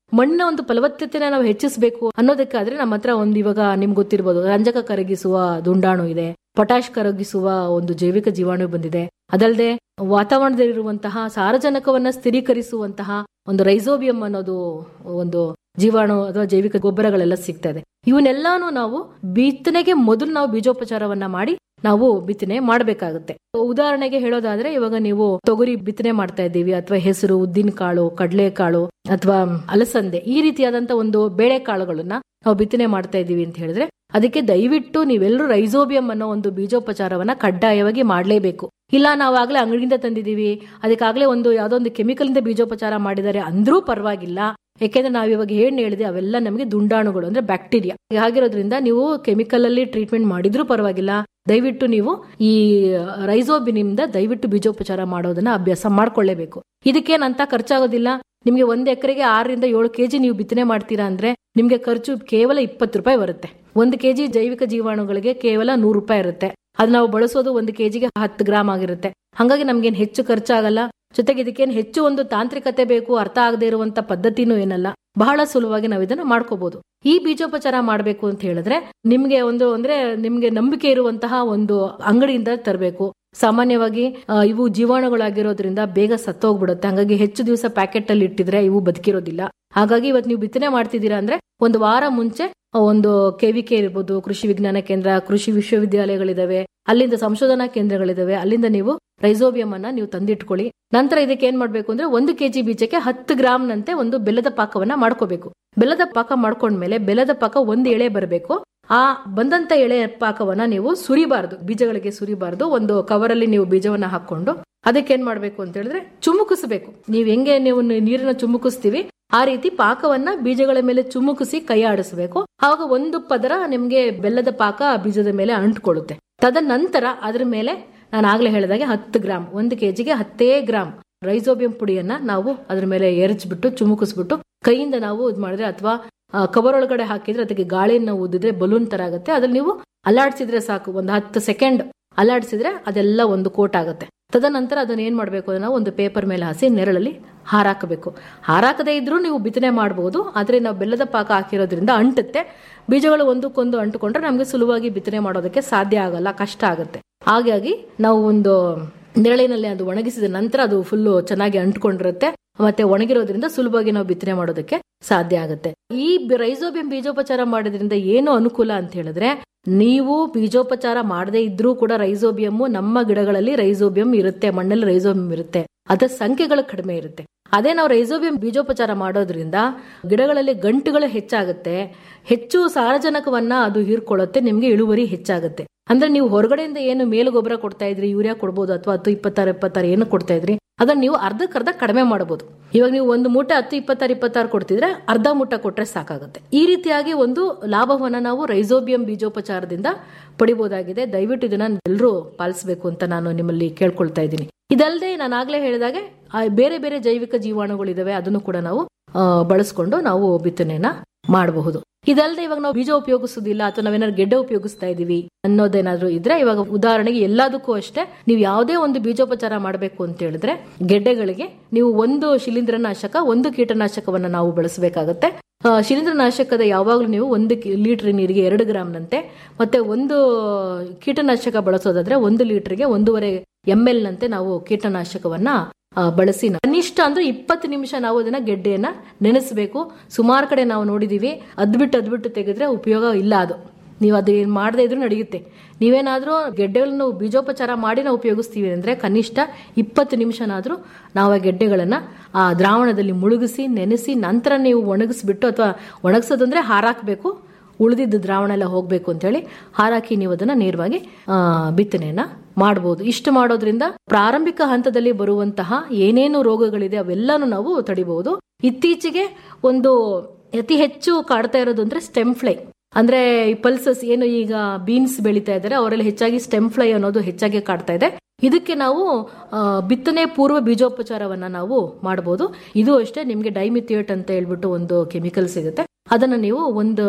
ಮಣ್ಣಿನ ಒಂದು ಫಲವತ್ತತೆನ ನಾವು ಹೆಚ್ಚಿಸಬೇಕು ಅನ್ನೋದಕ್ಕಾದ್ರೆ ನಮ್ಮ ಹತ್ರ ಒಂದು ಇವಾಗ ನಿಮ್ಗೆ ಗೊತ್ತಿರ್ಬೋದು ರಂಜಕ ಕರಗಿಸುವ ದುಂಡಾಣು ಇದೆ ಪೊಟ್ಯಾಶ್ ಕರಗಿಸುವ ಒಂದು ಜೈವಿಕ ಜೀವಾಣು ಬಂದಿದೆ ಅದಲ್ಲದೆ ವಾತಾವರಣದಲ್ಲಿರುವಂತಹ ಸಾರಜನಕವನ್ನ ಸ್ಥಿರೀಕರಿಸುವಂತಹ ಒಂದು ರೈಸೋಬಿಯಂ ಅನ್ನೋದು ಒಂದು ಜೀವಾಣು ಅಥವಾ ಜೈವಿಕ ಗೊಬ್ಬರಗಳೆಲ್ಲ ಸಿಗ್ತಾ ಇದೆ ಇವನ್ನೆಲ್ಲಾನು ನಾವು ಬಿತ್ತನೆಗೆ ಮೊದಲು ನಾವು ಬೀಜೋಪಚಾರವನ್ನ ಮಾಡಿ ನಾವು ಬಿತ್ತನೆ ಮಾಡಬೇಕಾಗುತ್ತೆ ಉದಾಹರಣೆಗೆ ಹೇಳೋದಾದ್ರೆ ಇವಾಗ ನೀವು ತೊಗರಿ ಬಿತ್ತನೆ ಮಾಡ್ತಾ ಇದ್ದೀವಿ ಅಥವಾ ಹೆಸರು ಉದ್ದಿನ ಕಾಳು ಕಡಲೆಕಾಳು ಅಥವಾ ಅಲಸಂದೆ ಈ ರೀತಿಯಾದಂತ ಒಂದು ಬೇಳೆ ಕಾಳುಗಳನ್ನ ನಾವು ಬಿತ್ತನೆ ಮಾಡ್ತಾ ಇದ್ದೀವಿ ಅಂತ ಹೇಳಿದ್ರೆ ಅದಕ್ಕೆ ದಯವಿಟ್ಟು ನೀವೆಲ್ಲರೂ ರೈಸೋಬಿಯಂ ಅನ್ನೋ ಒಂದು ಬೀಜೋಪಚಾರವನ್ನ ಕಡ್ಡಾಯವಾಗಿ ಮಾಡಲೇಬೇಕು ಇಲ್ಲ ನಾವು ಆಗ್ಲೇ ಅಂಗಡಿಯಿಂದ ತಂದಿದೀವಿ ಅದಕ್ಕಾಗ್ಲೇ ಒಂದು ಯಾವ್ದೋ ಒಂದು ಕೆಮಿಕಲ್ ಇಂದ ಬೀಜೋಪಚಾರ ಮಾಡಿದ್ದಾರೆ ಅಂದ್ರೂ ಪರವಾಗಿಲ್ಲ ಯಾಕೆಂದ್ರೆ ನಾವು ಇವಾಗ ಏನ್ ಹೇಳಿದೆ ಅವೆಲ್ಲ ನಮಗೆ ದುಂಡಾಣುಗಳು ಅಂದ್ರೆ ಬ್ಯಾಕ್ಟೀರಿಯಾ ಹಾಗಿರೋದ್ರಿಂದ ನೀವು ಕೆಮಿಕಲ್ ಅಲ್ಲಿ ಟ್ರೀಟ್ಮೆಂಟ್ ಮಾಡಿದ್ರೂ ಪರವಾಗಿಲ್ಲ ದಯವಿಟ್ಟು ನೀವು ಈ ರೈಸೋಬಿನಿಂದ ದಯವಿಟ್ಟು ಬೀಜೋಪಚಾರ ಮಾಡೋದನ್ನ ಅಭ್ಯಾಸ ಮಾಡ್ಕೊಳ್ಳೇಬೇಕು ಇದಕ್ಕೇನಂತ ಖರ್ಚಾಗೋದಿಲ್ಲ ನಿಮ್ಗೆ ಒಂದ್ ಎಕರೆಗೆ ಆರರಿಂದ ಏಳು ಕೆಜಿ ನೀವು ಬಿತ್ತನೆ ಮಾಡ್ತೀರಾ ಅಂದ್ರೆ ನಿಮ್ಗೆ ಖರ್ಚು ಕೇವಲ ಇಪ್ಪತ್ತು ರೂಪಾಯಿ ಬರುತ್ತೆ ಒಂದು ಕೆಜಿ ಜೈವಿಕ ಜೀವಾಣುಗಳಿಗೆ ಕೇವಲ ನೂರು ರೂಪಾಯಿ ಇರುತ್ತೆ ಅದು ನಾವು ಬಳಸೋದು ಒಂದು ಕೆಜಿಗೆ ಹತ್ತು ಗ್ರಾಮ್ ಆಗಿರುತ್ತೆ ಹಾಗಾಗಿ ನಮ್ಗೇನ್ ಹೆಚ್ಚು ಖರ್ಚಾಗಲ್ಲ ಜೊತೆಗೆ ಇದಕ್ಕೇನು ಹೆಚ್ಚು ಒಂದು ತಾಂತ್ರಿಕತೆ ಬೇಕು ಅರ್ಥ ಆಗದೆ ಇರುವಂತ ಪದ್ಧತಿನೂ ಏನಲ್ಲ ಬಹಳ ಸುಲಭವಾಗಿ ನಾವು ಇದನ್ನ ಮಾಡ್ಕೋಬಹುದು ಈ ಬೀಜೋಪಚಾರ ಮಾಡಬೇಕು ಅಂತ ಹೇಳಿದ್ರೆ ನಿಮ್ಗೆ ಒಂದು ಅಂದ್ರೆ ನಿಮ್ಗೆ ನಂಬಿಕೆ ಇರುವಂತಹ ಒಂದು ಅಂಗಡಿಯಿಂದ ತರಬೇಕು ಸಾಮಾನ್ಯವಾಗಿ ಆ, ಇವು ಜೀವಾಣುಗಳಾಗಿರೋದ್ರಿಂದ ಬೇಗ ಸತ್ತೋಗ್ಬಿಡುತ್ತೆ ಹಾಗಾಗಿ ಹೆಚ್ಚು ದಿವಸ ಪ್ಯಾಕೆಟ್ ಅಲ್ಲಿ ಇಟ್ಟಿದ್ರೆ ಇವು ಬದುಕಿರೋದಿಲ್ಲ ಹಾಗಾಗಿ ಇವತ್ತು ನೀವು ಬಿತ್ತನೆ ಮಾಡ್ತಿದ್ದೀರಾ ಅಂದ್ರೆ ಒಂದು ವಾರ ಮುಂಚೆ ಒಂದು ಕೆವಿಕೆ ಇರ್ಬೋದು ಕೃಷಿ ವಿಜ್ಞಾನ ಕೇಂದ್ರ ಕೃಷಿ ವಿಶ್ವವಿದ್ಯಾಲಯಗಳಿದಾವೆ ಅಲ್ಲಿಂದ ಸಂಶೋಧನಾ ಕೇಂದ್ರಗಳಿದಾವೆ ಅಲ್ಲಿಂದ ನೀವು ರೈಸೋಬಿಯಂ ಅನ್ನ ನೀವು ತಂದಿಟ್ಕೊಳ್ಳಿ ನಂತರ ಇದಕ್ಕೆ ಏನ್ ಮಾಡ್ಬೇಕು ಅಂದ್ರೆ ಒಂದು ಕೆಜಿ ಬೀಜಕ್ಕೆ ಹತ್ತು ಗ್ರಾಮ್ ನಂತೆ ಒಂದು ಬೆಲ್ಲದ ಪಾಕವನ್ನ ಮಾಡ್ಕೋಬೇಕು ಬೆಲ್ಲದ ಪಾಕ ಮಾಡ್ಕೊಂಡ್ಮೇಲೆ ಬೆಲ್ಲದ ಪಾಕ ಒಂದು ಎಳೆ ಬರಬೇಕು ಆ ಬಂದಂತ ಎಳೆ ಪಾಕವನ್ನ ನೀವು ಸುರಿಬಾರ್ದು ಬೀಜಗಳಿಗೆ ಸುರಿಬಾರ್ದು ಒಂದು ಕವರ್ ಅಲ್ಲಿ ನೀವು ಬೀಜವನ್ನ ಹಾಕೊಂಡು ಅದಕ್ಕೆ ಏನ್ ಮಾಡ್ಬೇಕು ಅಂತ ಹೇಳಿದ್ರೆ ಚುಮುಕಿಸಬೇಕು ನೀವ್ ಹೆಂಗೆ ನೀವು ನೀರನ್ನ ಚುಮುಕಿಸ್ತೀವಿ ಆ ರೀತಿ ಪಾಕವನ್ನ ಬೀಜಗಳ ಮೇಲೆ ಚುಮುಕಿಸಿ ಕೈ ಆಡಿಸ್ಬೇಕು ಆವಾಗ ಒಂದು ಪದರ ನಿಮ್ಗೆ ಬೆಲ್ಲದ ಪಾಕ ಆ ಬೀಜದ ಮೇಲೆ ಅಂಟ್ಕೊಳ್ಳುತ್ತೆ ತದನಂತರ ಅದ್ರ ಮೇಲೆ ನಾನು ಆಗ್ಲೇ ಹೇಳಿದಾಗೆ ಹತ್ತು ಗ್ರಾಮ್ ಒಂದು ಕೆಜಿಗೆ ಹತ್ತೇ ಗ್ರಾಮ್ ರೈಸೋಬಿಯಂ ಪುಡಿಯನ್ನ ನಾವು ಅದ್ರ ಮೇಲೆ ಎರಚ್ಬಿಟ್ಟು ಚುಮುಕಿಸ್ಬಿಟ್ಟು ಕೈಯಿಂದ ನಾವು ಇದು ಮಾಡಿದ್ರೆ ಅಥವಾ ಕವರ್ ಒಳಗಡೆ ಹಾಕಿದ್ರೆ ಅದಕ್ಕೆ ಗಾಳಿಯನ್ನ ಊದಿದ್ರೆ ಬಲೂನ್ ತರ ಆಗುತ್ತೆ ಅದ್ರಲ್ಲಿ ನೀವು ಅಲ್ಲಾಡ್ಸಿದ್ರೆ ಸಾಕು ಒಂದು ಹತ್ತು ಸೆಕೆಂಡ್ ಅಲ್ಲಾಡ್ಸಿದ್ರೆ ಅದೆಲ್ಲ ಒಂದು ಕೋಟ್ ಆಗುತ್ತೆ ತದನಂತರ ಅದನ್ನ ಏನ್ ಮಾಡ್ಬೇಕು ಅಂದ್ರೆ ನಾವು ಒಂದು ಪೇಪರ್ ಮೇಲೆ ಹಾಸಿ ನೆರಳಲ್ಲಿ ಹಾರಾಕಬೇಕು ಹಾರಾಕದೇ ಇದ್ರೂ ನೀವು ಬಿತ್ತನೆ ಮಾಡಬಹುದು ಆದ್ರೆ ನಾವು ಬೆಲ್ಲದ ಪಾಕ ಹಾಕಿರೋದ್ರಿಂದ ಅಂಟುತ್ತೆ ಬೀಜಗಳು ಒಂದಕ್ಕೊಂದು ಅಂಟುಕೊಂಡ್ರೆ ನಮಗೆ ಸುಲಭವಾಗಿ ಬಿತ್ತನೆ ಮಾಡೋದಕ್ಕೆ ಸಾಧ್ಯ ಆಗಲ್ಲ ಕಷ್ಟ ಆಗುತ್ತೆ ಹಾಗಾಗಿ ನಾವು ಒಂದು ನೆರಳಿನಲ್ಲಿ ಅದು ಒಣಗಿಸಿದ ನಂತರ ಅದು ಫುಲ್ಲು ಚೆನ್ನಾಗಿ ಅಂಟ್ಕೊಂಡಿರುತ್ತೆ ಮತ್ತೆ ಒಣಗಿರೋದ್ರಿಂದ ಸುಲಭವಾಗಿ ನಾವು ಬಿತ್ತನೆ ಮಾಡೋದಕ್ಕೆ ಸಾಧ್ಯ ಆಗುತ್ತೆ ಈ ಬಿ- ರೈಸೋಬಿಯಂ ಬೀಜೋಪಚಾರ ಮಾಡೋದ್ರಿಂದ ಏನು ಅನುಕೂಲ ಅಂತ ಹೇಳಿದ್ರೆ ನೀವು ಬೀಜೋಪಚಾರ ಮಾಡದೇ ಇದ್ರೂ ಕೂಡ ರೈಸೋಬಿಯಂ ನಮ್ಮ ಗಿಡಗಳಲ್ಲಿ ರೈಸೋಬಿಯಂ ಇರುತ್ತೆ ಮಣ್ಣಲ್ಲಿ ರೈಸೋಬಿಯಂ ಇರುತ್ತೆ ಅದರ ಸಂಖ್ಯೆಗಳು ಕಡಿಮೆ ಇರುತ್ತೆ ಅದೇ ನಾವು ರೈಸೋಬಿಯಂ ಬೀಜೋಪಚಾರ ಮಾಡೋದ್ರಿಂದ ಗಿಡಗಳಲ್ಲಿ ಗಂಟುಗಳು ಹೆಚ್ಚಾಗುತ್ತೆ ಹೆಚ್ಚು ಸಾರಜನಕವನ್ನ ಅದು ಹೀರ್ಕೊಳ್ಳುತ್ತೆ ನಿಮ್ಗೆ ಇಳುವರಿ ಹೆಚ್ಚಾಗುತ್ತೆ ಅಂದ್ರೆ ನೀವು ಹೊರಗಡೆಯಿಂದ ಏನು ಮೇಲು ಗೊಬ್ಬರ ಕೊಡ್ತಾ ಇದ್ರಿ ಯೂರಿಯಾ ಕೊಡ್ಬೋದು ಅಥವಾ ಹತ್ತು ಇಪ್ಪತ್ತಾರು ಇಪ್ಪತ್ತಾರು ಏನು ಕೊಡ್ತಾ ಇದ್ರಿ ಅದನ್ನ ನೀವು ಅರ್ಧಕ್ಕರ್ಧ ಕಡಿಮೆ ಮಾಡಬಹುದು ಇವಾಗ ನೀವು ಒಂದು ಮೂಟೆ ಹತ್ತು ಇಪ್ಪತ್ತಾರು ಇಪ್ಪತ್ತಾರು ಕೊಡ್ತಿದ್ರೆ ಅರ್ಧ ಮೂಟ ಕೊಟ್ರೆ ಸಾಕಾಗುತ್ತೆ ಈ ರೀತಿಯಾಗಿ ಒಂದು ಲಾಭವನ್ನ ನಾವು ರೈಸೋಬಿಯಂ ಬೀಜೋಪಚಾರದಿಂದ ಪಡಿಬಹುದಾಗಿದೆ ದಯವಿಟ್ಟು ಇದನ್ನ ಎಲ್ಲರೂ ಪಾಲಿಸಬೇಕು ಅಂತ ನಾನು ನಿಮ್ಮಲ್ಲಿ ಕೇಳ್ಕೊಳ್ತಾ ಇದ್ದೀನಿ ಇದಲ್ಲದೆ ನಾನು ಆಗ್ಲೇ ಹೇಳಿದಾಗೆ ಆ ಬೇರೆ ಬೇರೆ ಜೈವಿಕ ಜೀವಾಣುಗಳಿದಾವೆ ಅದನ್ನು ಕೂಡ ನಾವು ಆ, ಬಳಸ್ಕೊಂಡು ನಾವು ಬಿತ್ತನೆಯನ್ನ ಮಾಡಬಹುದು ಇದಲ್ಲದೆ ಇವಾಗ ನಾವು ಬೀಜ ಉಪಯೋಗಿಸೋದಿಲ್ಲ ಅಥವಾ ನಾವೇನಾದ್ರು ಗೆಡ್ಡೆ ಉಪಯೋಗಿಸ್ತಾ ಇದೀವಿ ಅನ್ನೋದೇನಾದ್ರೂ ಇದ್ರೆ ಇವಾಗ ಉದಾಹರಣೆಗೆ ಎಲ್ಲದಕ್ಕೂ ಅಷ್ಟೇ ನೀವು ಯಾವುದೇ ಒಂದು ಬೀಜೋಪಚಾರ ಮಾಡಬೇಕು ಅಂತ ಹೇಳಿದ್ರೆ ಗೆಡ್ಡೆಗಳಿಗೆ ನೀವು ಒಂದು ಶಿಲೀಂಧ್ರನಾಶಕ ಒಂದು ಕೀಟನಾಶಕವನ್ನ ನಾವು ಬಳಸಬೇಕಾಗತ್ತೆ ಆ, ಶಿಲೀಂಧ್ರನಾಶಕದ ಯಾವಾಗಲೂ ನೀವು ಒಂದು ಲೀಟರ್ ನೀರಿಗೆ ಎರಡು ಗ್ರಾಮ್ನಂತೆ ಮತ್ತೆ ಒಂದು ಕೀಟನಾಶಕ ಬಳಸೋದಾದ್ರೆ ಒಂದು ಲೀಟರ್ಗೆ ಒಂದೂವರೆ ಎಂ ಎಲ್ ನಂತೆ ನಾವು ಕೀಟನಾಶಕವನ್ನ ಆ, ಬಳಸಿ ನಾವು- ಕನಿಷ್ಠ ಅಂದ್ರೆ ಇಪ್ಪತ್ತು ನಿಮಿಷ ನಾವು ಅದನ್ನ ಗೆಡ್ಡೆಯನ್ನ ನೆನೆಸಬೇಕು ಸುಮಾರು ಕಡೆ ನಾವು ನೋಡಿದೀವಿ ಅದ್ಬಿಟ್ಟು ಅದ್ಬಿಟ್ಟು ತೆಗೆದ್ರೆ ಉಪಯೋಗ ಇಲ್ಲ ಅದು ನೀವು ಅದು ಏನ್ ಮಾಡದೇ ಇದ್ರೂ ನಡೆಯುತ್ತೆ ನೀವೇನಾದ್ರೂ ಗೆಡ್ಡೆಗಳನ್ನು ಬೀಜೋಪಚಾರ ಮಾಡಿ ನಾವು ಉಪಯೋಗಿಸ್ತೀವಿ ಅಂದ್ರೆ ಕನಿಷ್ಠ ಇಪ್ಪತ್ತು ನಿಮಿಷನಾದ್ರೂ ನಾವು ಆ ಗೆಡ್ಡೆಗಳನ್ನ ಆ ದ್ರಾವಣದಲ್ಲಿ ಮುಳುಗಿಸಿ ನೆನೆಸಿ ನಂತರ ನೀವು ಒಣಗಿಸ್ಬಿಟ್ಟು ಅಥವಾ ಒಣಗಿಸೋದಂದ್ರೆ ಹಾರಾಕ್ಬೇಕು ಉಳಿದಿದ್ದ ದ್ರಾವಣ ಎಲ್ಲ ಹೋಗ್ಬೇಕು ಅಂತ ಹೇಳಿ ಹಾರಾಕಿ ನೀವು ಅದನ್ನ ನೇರವಾಗಿ ಆ, ಬಿತ್ತನೆಯನ್ನ ಮಾಡಬಹುದು ಇಷ್ಟು ಮಾಡೋದ್ರಿಂದ ಪ್ರಾರಂಭಿಕ ಹಂತದಲ್ಲಿ ಬರುವಂತಹ ಏನೇನು ರೋಗಗಳಿದೆ ಅವೆಲ್ಲಾನು ನಾವು ತಡಿಬಹುದು ಇತ್ತೀಚೆಗೆ ಒಂದು ಅತಿ ಹೆಚ್ಚು ಕಾಡ್ತಾ ಇರೋದು ಅಂದ್ರೆ ಸ್ಟೆಮ್ ಫ್ಲೈ ಅಂದ್ರೆ ಈ ಪಲ್ಸಸ್ ಏನು ಈಗ ಬೀನ್ಸ್ ಬೆಳೀತಾ ಇದ್ದಾರೆ ಅವರಲ್ಲಿ ಹೆಚ್ಚಾಗಿ ಸ್ಟೆಮ್ ಫ್ಲೈ ಅನ್ನೋದು ಹೆಚ್ಚಾಗಿ ಕಾಡ್ತಾ ಇದೆ ಇದಕ್ಕೆ ನಾವು ಆ, ಬಿತ್ತನೆ ಪೂರ್ವ ಬೀಜೋಪಚಾರವನ್ನ ನಾವು ಮಾಡಬಹುದು ಇದು ಅಷ್ಟೇ ನಿಮ್ಗೆ ಡೈಮಿಥಿಯೇಟ್ ಅಂತ ಹೇಳ್ಬಿಟ್ಟು ಒಂದು ಕೆಮಿಕಲ್ ಸಿಗುತ್ತೆ ಅದನ್ನ ನೀವು ಒಂದು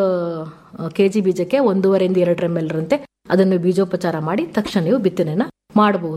ಕೆಜಿ ಬೀಜಕ್ಕೆ ಒಂದೂವರೆಯಿಂದ ಎರಡು ಎಂ ಎಲ್ ರಂತೆ ಅದನ್ನು ಬೀಜೋಪಚಾರ ಮಾಡಿ ತಕ್ಷಣ ನೀವು ಬಿತ್ತನೆನ ಮಾಡಬಹುದು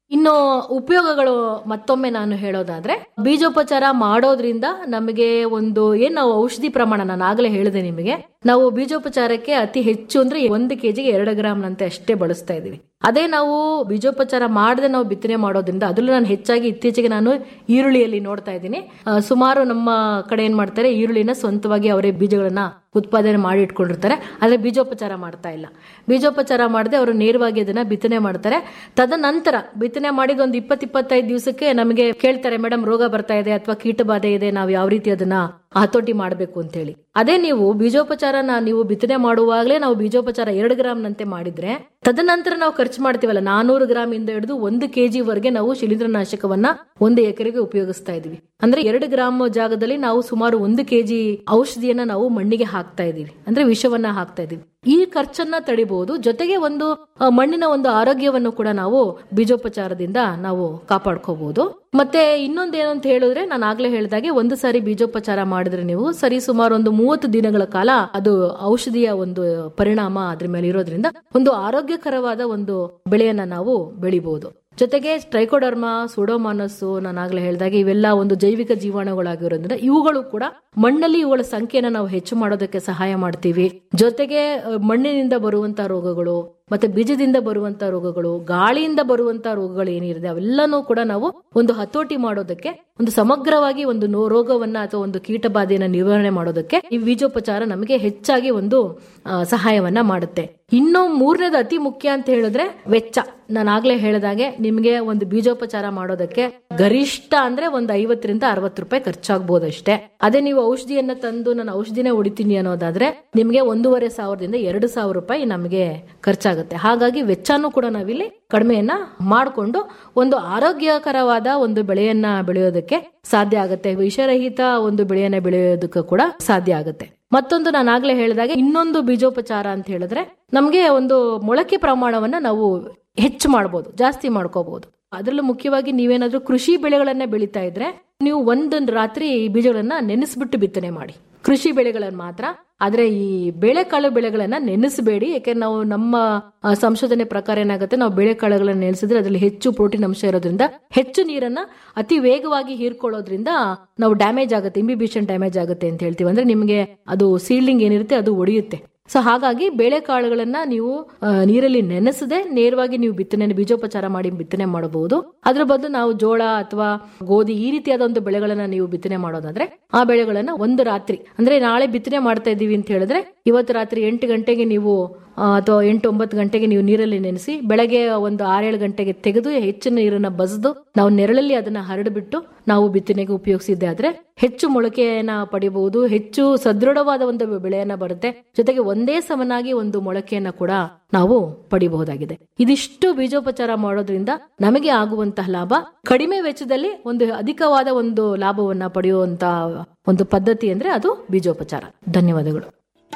ಇನ್ನು ಉಪಯೋಗಗಳು ಮತ್ತೊಮ್ಮೆ ನಾನು ಹೇಳೋದಾದ್ರೆ ಬೀಜೋಪಚಾರ ಮಾಡೋದ್ರಿಂದ ನಮಗೆ ಒಂದು ಏನ್ ನಾವು ಔಷಧಿ ಪ್ರಮಾಣ ನಾನು ಆಗ್ಲೇ ಹೇಳಿದೆ ನಿಮಗೆ ನಾವು ಬೀಜೋಪಚಾರಕ್ಕೆ ಅತಿ ಹೆಚ್ಚು ಅಂದ್ರೆ ಒಂದು ಕೆಜಿಗೆ ಎರಡು ಗ್ರಾಮ್ ನಂತೆ ಅಷ್ಟೇ ಬಳಸ್ತಾ ಇದೀವಿ ಅದೇ ನಾವು ಬೀಜೋಪಚಾರ ಮಾಡದೆ ನಾವು ಬಿತ್ತನೆ ಮಾಡೋದ್ರಿಂದ ಅದರಲ್ಲೂ ನಾನು ಹೆಚ್ಚಾಗಿ ಇತ್ತೀಚೆಗೆ ನಾನು ಈರುಳ್ಳಿಯಲ್ಲಿ ನೋಡ್ತಾ ಇದ್ದೀನಿ ಆ, ಸುಮಾರು ನಮ್ಮ ಕಡೆ ಏನ್ ಮಾಡ್ತಾರೆ ಈರುಳ್ಳಿನ ಸ್ವಂತವಾಗಿ ಅವರೇ ಬೀಜಗಳನ್ನ ಉತ್ಪಾದನೆ ಮಾಡಿ ಇಟ್ಕೊಂಡಿರ್ತಾರೆ ಆದ್ರೆ ಬೀಜೋಪಚಾರ ಮಾಡ್ತಾ ಇಲ್ಲ ಬೀಜೋಪಚಾರ ಮಾಡದೆ ಅವರು ನೇರವಾಗಿ ಅದನ್ನ ಬಿತ್ತನೆ ಮಾಡ್ತಾರೆ ತದನಂತರ ಬಿತ್ತನೆ ಮಾಡಿದ ಒಂದು ಇಪ್ಪತ್ ಇಪ್ಪತ್ತೈದು ದಿವಸಕ್ಕೆ ನಮಗೆ ಕೇಳ್ತಾರೆ ಮೇಡಮ್ ರೋಗ ಬರ್ತಾ ಇದೆ ಅಥವಾ ಕೀಟ ಬಾಧೆ ಇದೆ ನಾವು ಯಾವ ರೀತಿ ಅದನ್ನ ಹತೋಟಿ ಮಾಡಬೇಕು ಅಂತ ಹೇಳಿ ಅದೇ ನೀವು ಬೀಜೋಪಚಾರನ ನೀವು ಬಿತ್ತನೆ ಮಾಡುವಾಗಲೇ ನಾವು ಬೀಜೋಪಚಾರ ಎರಡು ಗ್ರಾಮ್ ನಂತೆ ಮಾಡಿದ್ರೆ ತದನಂತರ ನಾವು ಖರ್ಚು ಮಾಡ್ತೀವಲ್ಲ ನಾನೂರು ಗ್ರಾಮ್ ಇಂದ ಹಿಡಿದು ಒಂದು ಕೆಜಿ ವರೆಗೆ ನಾವು ಶಿಲೀಂಧ್ರನಾಶಕವನ್ನ ಒಂದು ಎಕರೆಗೆ ಉಪಯೋಗಿಸ್ತಾ ಇದೀವಿ ಅಂದ್ರೆ ಎರಡು ಗ್ರಾಮ್ ಜಾಗದಲ್ಲಿ ನಾವು ಸುಮಾರು ಒಂದು ಕೆಜಿ ಔಷಧಿಯನ್ನ ನಾವು ಮಣ್ಣಿಗೆ ಹಾಕ್ತಾ ಇದೀವಿ ಅಂದ್ರೆ ವಿಷವನ್ನ ಹಾಕ್ತಾ ಇದೀವಿ ಈ ಖರ್ಚನ್ನ ತಡಿಬಹುದು ಜೊತೆಗೆ ಒಂದು ಆ, ಮಣ್ಣಿನ ಒಂದು ಆರೋಗ್ಯವನ್ನು ಕೂಡ ನಾವು ಬೀಜೋಪಚಾರದಿಂದ ನಾವು ಕಾಪಾಡ್ಕೋಬಹುದು ಮತ್ತೆ ಇನ್ನೊಂದೇನು ಅಂತ ಹೇಳಿದ್ರೆ ನಾನು ಆಗ್ಲೇ ಹೇಳಿದಾಗೆ ಒಂದು ಸಾರಿ ಬೀಜೋಪಚಾರ ಮಾಡಿದ್ರೆ ನೀವು ಸರಿ ಸುಮಾರು ಒಂದು ಮೂವತ್ತು ದಿನಗಳ ಕಾಲ ಅದು ಔಷಧಿಯ ಒಂದು ಪರಿಣಾಮ ಅದ್ರ ಮೇಲೆ ಇರೋದ್ರಿಂದ ಒಂದು ಆರೋಗ್ಯಕರವಾದ ಒಂದು ಬೆಳೆಯನ್ನ ನಾವು ಬೆಳಿಬಹುದು ಜೊತೆಗೆ ಟ್ರೈಕೋಡರ್ಮಾ ಸುಡೋಮಾನಸ್ ನಾನು ಆಗ್ಲೇ ಹೇಳಿದಾಗೆ ಇವೆಲ್ಲ ಒಂದು ಜೈವಿಕ ಜೀವಾಣುಗಳಾಗಿರೋದ್ರಿಂದ ಇವುಗಳು ಕೂಡ ಮಣ್ಣಲ್ಲಿ ಇವುಗಳ ಸಂಖ್ಯೆನ ನಾವು ಹೆಚ್ಚು ಮಾಡೋದಕ್ಕೆ ಸಹಾಯ ಮಾಡ್ತೀವಿ ಜೊತೆಗೆ ಅ, ಮಣ್ಣಿನಿಂದ ಬರುವಂತ ರೋಗಗಳು ಮತ್ತೆ ಬೀಜದಿಂದ ಬರುವಂತ ರೋಗಗಳು ಗಾಳಿಯಿಂದ ಬರುವಂತ ರೋಗಗಳು ಏನಿದೆ ಅವೆಲ್ಲನೂ ಕೂಡ ನಾವು ಒಂದು ಹತೋಟಿ ಮಾಡೋದಕ್ಕೆ ಒಂದು ಸಮಗ್ರವಾಗಿ ಒಂದು ನೋ ರೋಗವನ್ನ ಅಥವಾ ಒಂದು ಕೀಟ ಬಾಧೆಯನ್ನ ನಿವಾರಣೆ ಮಾಡೋದಕ್ಕೆ ಈ ಬೀಜೋಪಚಾರ ನಮಗೆ ಹೆಚ್ಚಾಗಿ ಒಂದು ಆ, ಸಹಾಯವನ್ನ ಮಾಡುತ್ತೆ ಇನ್ನು ಮೂರನೇದು ಅತಿ ಮುಖ್ಯ ಅಂತ ಹೇಳಿದ್ರೆ ವೆಚ್ಚ ನಾನು ಆಗ್ಲೇ ಹೇಳಿದಾಗೆ ನಿಮ್ಗೆ ಒಂದು ಬೀಜೋಪಚಾರ ಮಾಡೋದಕ್ಕೆ ಗರಿಷ್ಠ ಅಂದ್ರೆ ಒಂದು ಐವತ್ತರಿಂದ ಅರವತ್ತು ರೂಪಾಯಿ ಖರ್ಚಾಗ್ಬೋದಷ್ಟೇ ಅದೇ ನೀವು ಔಷಧಿಯನ್ನ ತಂದು ನಾನು ಔಷಧಿನೇ ಹೊಡಿತೀನಿ ಅನ್ನೋದಾದ್ರೆ ನಿಮ್ಗೆ ಒಂದೂವರೆ ಸಾವಿರದಿಂದ ಎರಡು ಸಾವಿರ ರೂಪಾಯಿ ನಮಗೆ ಖರ್ಚಾಗುತ್ತೆ ಹಾಗಾಗಿ ವೆಚ್ಚನೂ ಕೂಡ ನಾವಿಲ್ಲಿ ಕಡಿಮೆಯನ್ನ ಮಾಡಿಕೊಂಡು ಒಂದು ಆರೋಗ್ಯಕರವಾದ ಒಂದು ಬೆಳೆಯನ್ನ ಬೆಳೆಯೋದಕ್ಕೆ ಸಾಧ್ಯ ಆಗುತ್ತೆ ವಿಷರಹಿತ ಒಂದು ಬೆಳೆಯನ್ನ ಬೆಳೆಯೋದಕ್ಕೂ ಕೂಡ ಸಾಧ್ಯ ಆಗುತ್ತೆ ಮತ್ತೊಂದು ನಾನು ಆಗ್ಲೇ ಹೇಳಿದಾಗೆ ಇನ್ನೊಂದು ಬೀಜೋಪಚಾರ ಅಂತ ಹೇಳಿದ್ರೆ ನಮ್ಗೆ ಒಂದು ಮೊಳಕೆ ಪ್ರಮಾಣವನ್ನ ನಾವು ಹೆಚ್ಚು ಮಾಡಬಹುದು ಜಾಸ್ತಿ ಮಾಡ್ಕೋಬಹುದು ಅದರಲ್ಲೂ ಮುಖ್ಯವಾಗಿ ನೀವೇನಾದ್ರೂ ಕೃಷಿ ಬೆಳೆಗಳನ್ನ ಬೆಳೀತಾ ಇದ್ರೆ ನೀವು ಒಂದೊಂದು ರಾತ್ರಿ ಈ ಬೀಜಗಳನ್ನ ನೆನೆಸ್ಬಿಟ್ಟು ಬಿತ್ತನೆ ಮಾಡಿ ಕೃಷಿ ಬೆಳೆಗಳನ್ನ ಮಾತ್ರ ಆದ್ರೆ ಈ ಬೇಳೆಕಾಳು ಬೆಳೆಗಳನ್ನ ನೆನೆಸಬೇಡಿ ಯಾಕೆಂದ್ರೆ ನಾವು ನಮ್ಮ ಆ, ಸಂಶೋಧನೆ ಪ್ರಕಾರ ಏನಾಗುತ್ತೆ ನಾವು ಬೇಳೆಕಾಳುಗಳನ್ನ ನೆನೆಸಿದ್ರೆ ಅದರಲ್ಲಿ ಹೆಚ್ಚು ಪ್ರೋಟೀನ್ ಅಂಶ ಇರೋದ್ರಿಂದ ಹೆಚ್ಚು ನೀರನ್ನ ಅತಿ ವೇಗವಾಗಿ ಹೀರ್ಕೊಳ್ಳೋದ್ರಿಂದ ನಾವು ಡ್ಯಾಮೇಜ್ ಆಗುತ್ತೆ ಇಂಬಿಬಿಷನ್ ಡ್ಯಾಮೇಜ್ ಆಗುತ್ತೆ ಅಂತ ಹೇಳ್ತೀವಿ ಅಂದ್ರೆ ನಿಮಗೆ ಅದು ಸೀಲ್ಡಿಂಗ್ ಏನಿರುತ್ತೆ ಅದು ಒಡೆಯುತ್ತೆ ಸೊ ಹಾಗಾಗಿ ಬೇಳೆಕಾಳುಗಳನ್ನ ನೀವು ಆ, ನೀರಲ್ಲಿ ನೆನೆಸದೆ ನೇರವಾಗಿ ನೀವು ಬಿತ್ತನೆ ಬೀಜೋಪಚಾರ ಮಾಡಿ ಬಿತ್ತನೆ ಮಾಡಬಹುದು ಅದ್ರ ಬದಲು ನಾವು ಜೋಳ ಅಥವಾ ಗೋಧಿ ಈ ರೀತಿಯಾದ ಒಂದು ಬೆಳೆಗಳನ್ನ ನೀವು ಬಿತ್ತನೆ ಮಾಡೋದಾದ್ರೆ ಆ ಬೆಳೆಗಳನ್ನ ಒಂದು ರಾತ್ರಿ ಅಂದ್ರೆ ನಾಳೆ ಬಿತ್ತನೆ ಮಾಡ್ತಾ ಇದೀವಿ ಅಂತ ಹೇಳಿದ್ರೆ ಇವತ್ತು ರಾತ್ರಿ ಎಂಟು ಗಂಟೆಗೆ ನೀವು ಆ, ಅಥವಾ ಎಂಟು ಒಂಬತ್ತು ಗಂಟೆಗೆ ನೀವು ನೀರಲ್ಲಿ ನೆನೆಸಿ ಬೆಳಗ್ಗೆ ಒಂದು ಆರೇಳು ಗಂಟೆಗೆ ತೆಗೆದು ಹೆಚ್ಚಿನ ನೀರನ್ನ ಬಸದು ನಾವು ನೆರಳಲ್ಲಿ ಅದನ್ನ ಹರಡ್ಬಿಟ್ಟು ನಾವು ಬಿತ್ತನೆಗೆ ಉಪಯೋಗಿಸಿದ್ದೆ ಆದ್ರೆ ಹೆಚ್ಚು ಮೊಳಕೆಯನ್ನ ಪಡಿಬಹುದು ಹೆಚ್ಚು ಸದೃಢವಾದ ಒಂದು ಬೆಳೆಯನ್ನ ಬರುತ್ತೆ ಜೊತೆಗೆ ಒಂದೇ ಸಮನಾಗಿ ಒಂದು ಮೊಳಕೆಯನ್ನ ಕೂಡ ನಾವು ಪಡಿಬಹುದಾಗಿದೆ ಇದಿಷ್ಟು ಬೀಜೋಪಚಾರ ಮಾಡೋದ್ರಿಂದ ನಮಗೆ ಆಗುವಂತಹ ಲಾಭ ಕಡಿಮೆ ವೆಚ್ಚದಲ್ಲಿ ಒಂದು ಅಧಿಕವಾದ ಒಂದು ಲಾಭವನ್ನ ಪಡೆಯುವಂತ ಒಂದು ಪದ್ಧತಿ ಅಂದ್ರೆ ಅದು ಬೀಜೋಪಚಾರ ಧನ್ಯವಾದಗಳು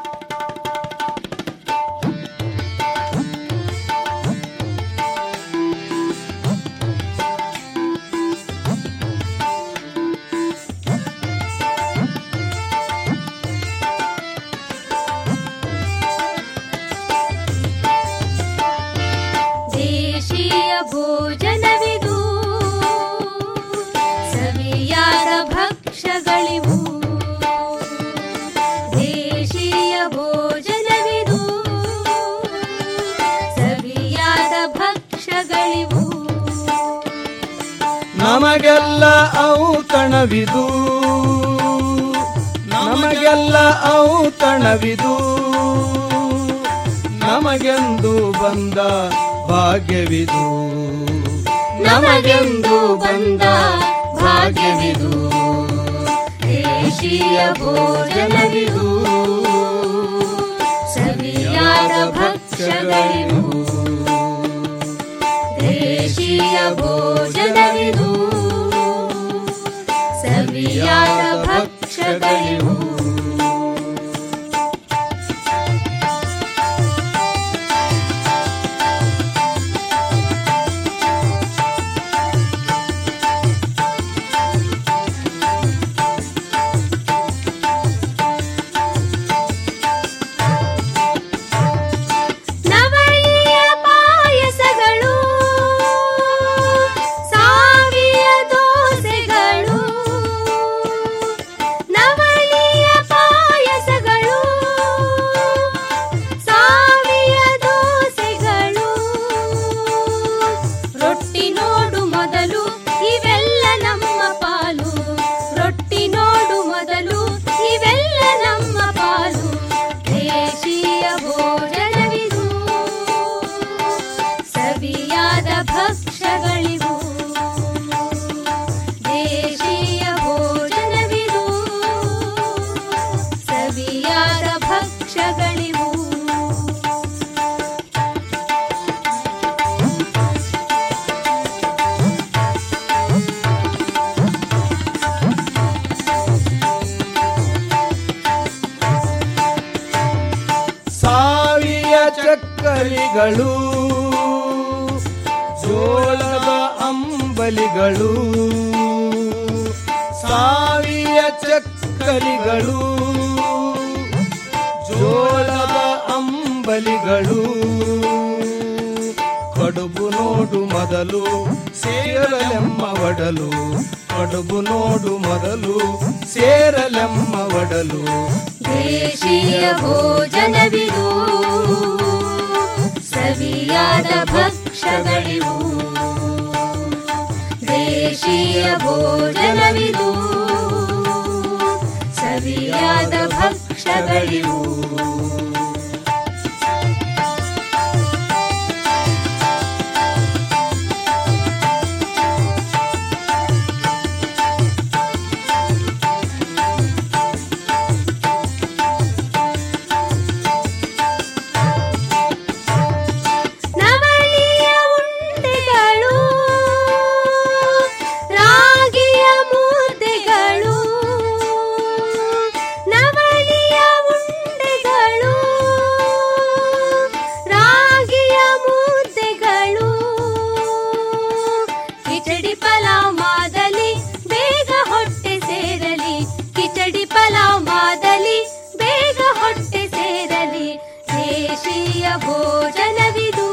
ದೇಶೀಯ ಭೋಜನವಿದು ಸವಿಯಾದ ಭಕ್ಷ್ಯಗಳಿವು ದೇಶೀಯ ಭೋಜನವಿದು ಸವಿಯಾದ ಭಕ್ಷ್ಯಗಳಿವು ನಮಗೆಲ್ಲ ಔತಣವಿದು ನಮಗೆಲ್ಲ ಔತಣವಿದು ನಮಗೆಂದು ಬಂದ ಭಾಗ್ಯವಿದು ನಮಗೆಂದು ಬಂದ ಭಾಗ್ಯವಿದು ದೇಶೀಯ ಭೋಜನವಿದು ಸವಿಯಾದ ಭಕ್ಷ್ಯಗಳಿವು ದೇಶೀಯ ಭೋಜನವಿದು ಸವಿಯಾದ ಭಕ್ಷ್ಯಗಳಿವು ನವಳಿಯ ಪಾಯಸಗಳು ಅಂಬಲಿಗಳು ಜೋಳದ ಅಂಬಲಿಗಳು ಸಾವಿಯ ಚಕ್ಕಲಿಗಳು ಜೋಳದ ಅಂಬಲಿಗಳು ಕಡುಬು ನೋಡು ಮೊದಲು ಸೇರಲೆಮ್ಮ ಒಡಲು ಕಡುಬು ನೋಡು ಮೊದಲು ಸೇರಲೆಮ್ಮ ಒಡಲು ದೇಶೀಯ ಭೋಜನವಿದು ಸವಿಯಾದ ಭಕ್ಷ್ಯಗಳಿವು ದೇಶೀಯ ಭೋಜನವಿದು ಸವಿಯಾದ ಭಕ್ಷ್ಯಗಳಿವು ನವಳಿಯ ಉಂಡೆಗಳು ರಾಗಿಯ ಮುದ್ದೆಗಳು ನವಳಿಯ ಉಂಡೆಗಳು ರಾಗಿಯ ಮುದ್ದೆಗಳು ಕಿಚಡಿ ಪಲಾವ್ ಮಾದಲಿ ಬೇಗ ಹೊಟ್ಟೆ ಸೇರಲಿ ಕಿಚಡಿ ಪಲಾವ್ ಮಾದಲಿ ಬೇಗ ಹೊಟ್ಟೆ ಸೇರಲಿ ದೇಶೀಯ ಭೋಜನವಿದು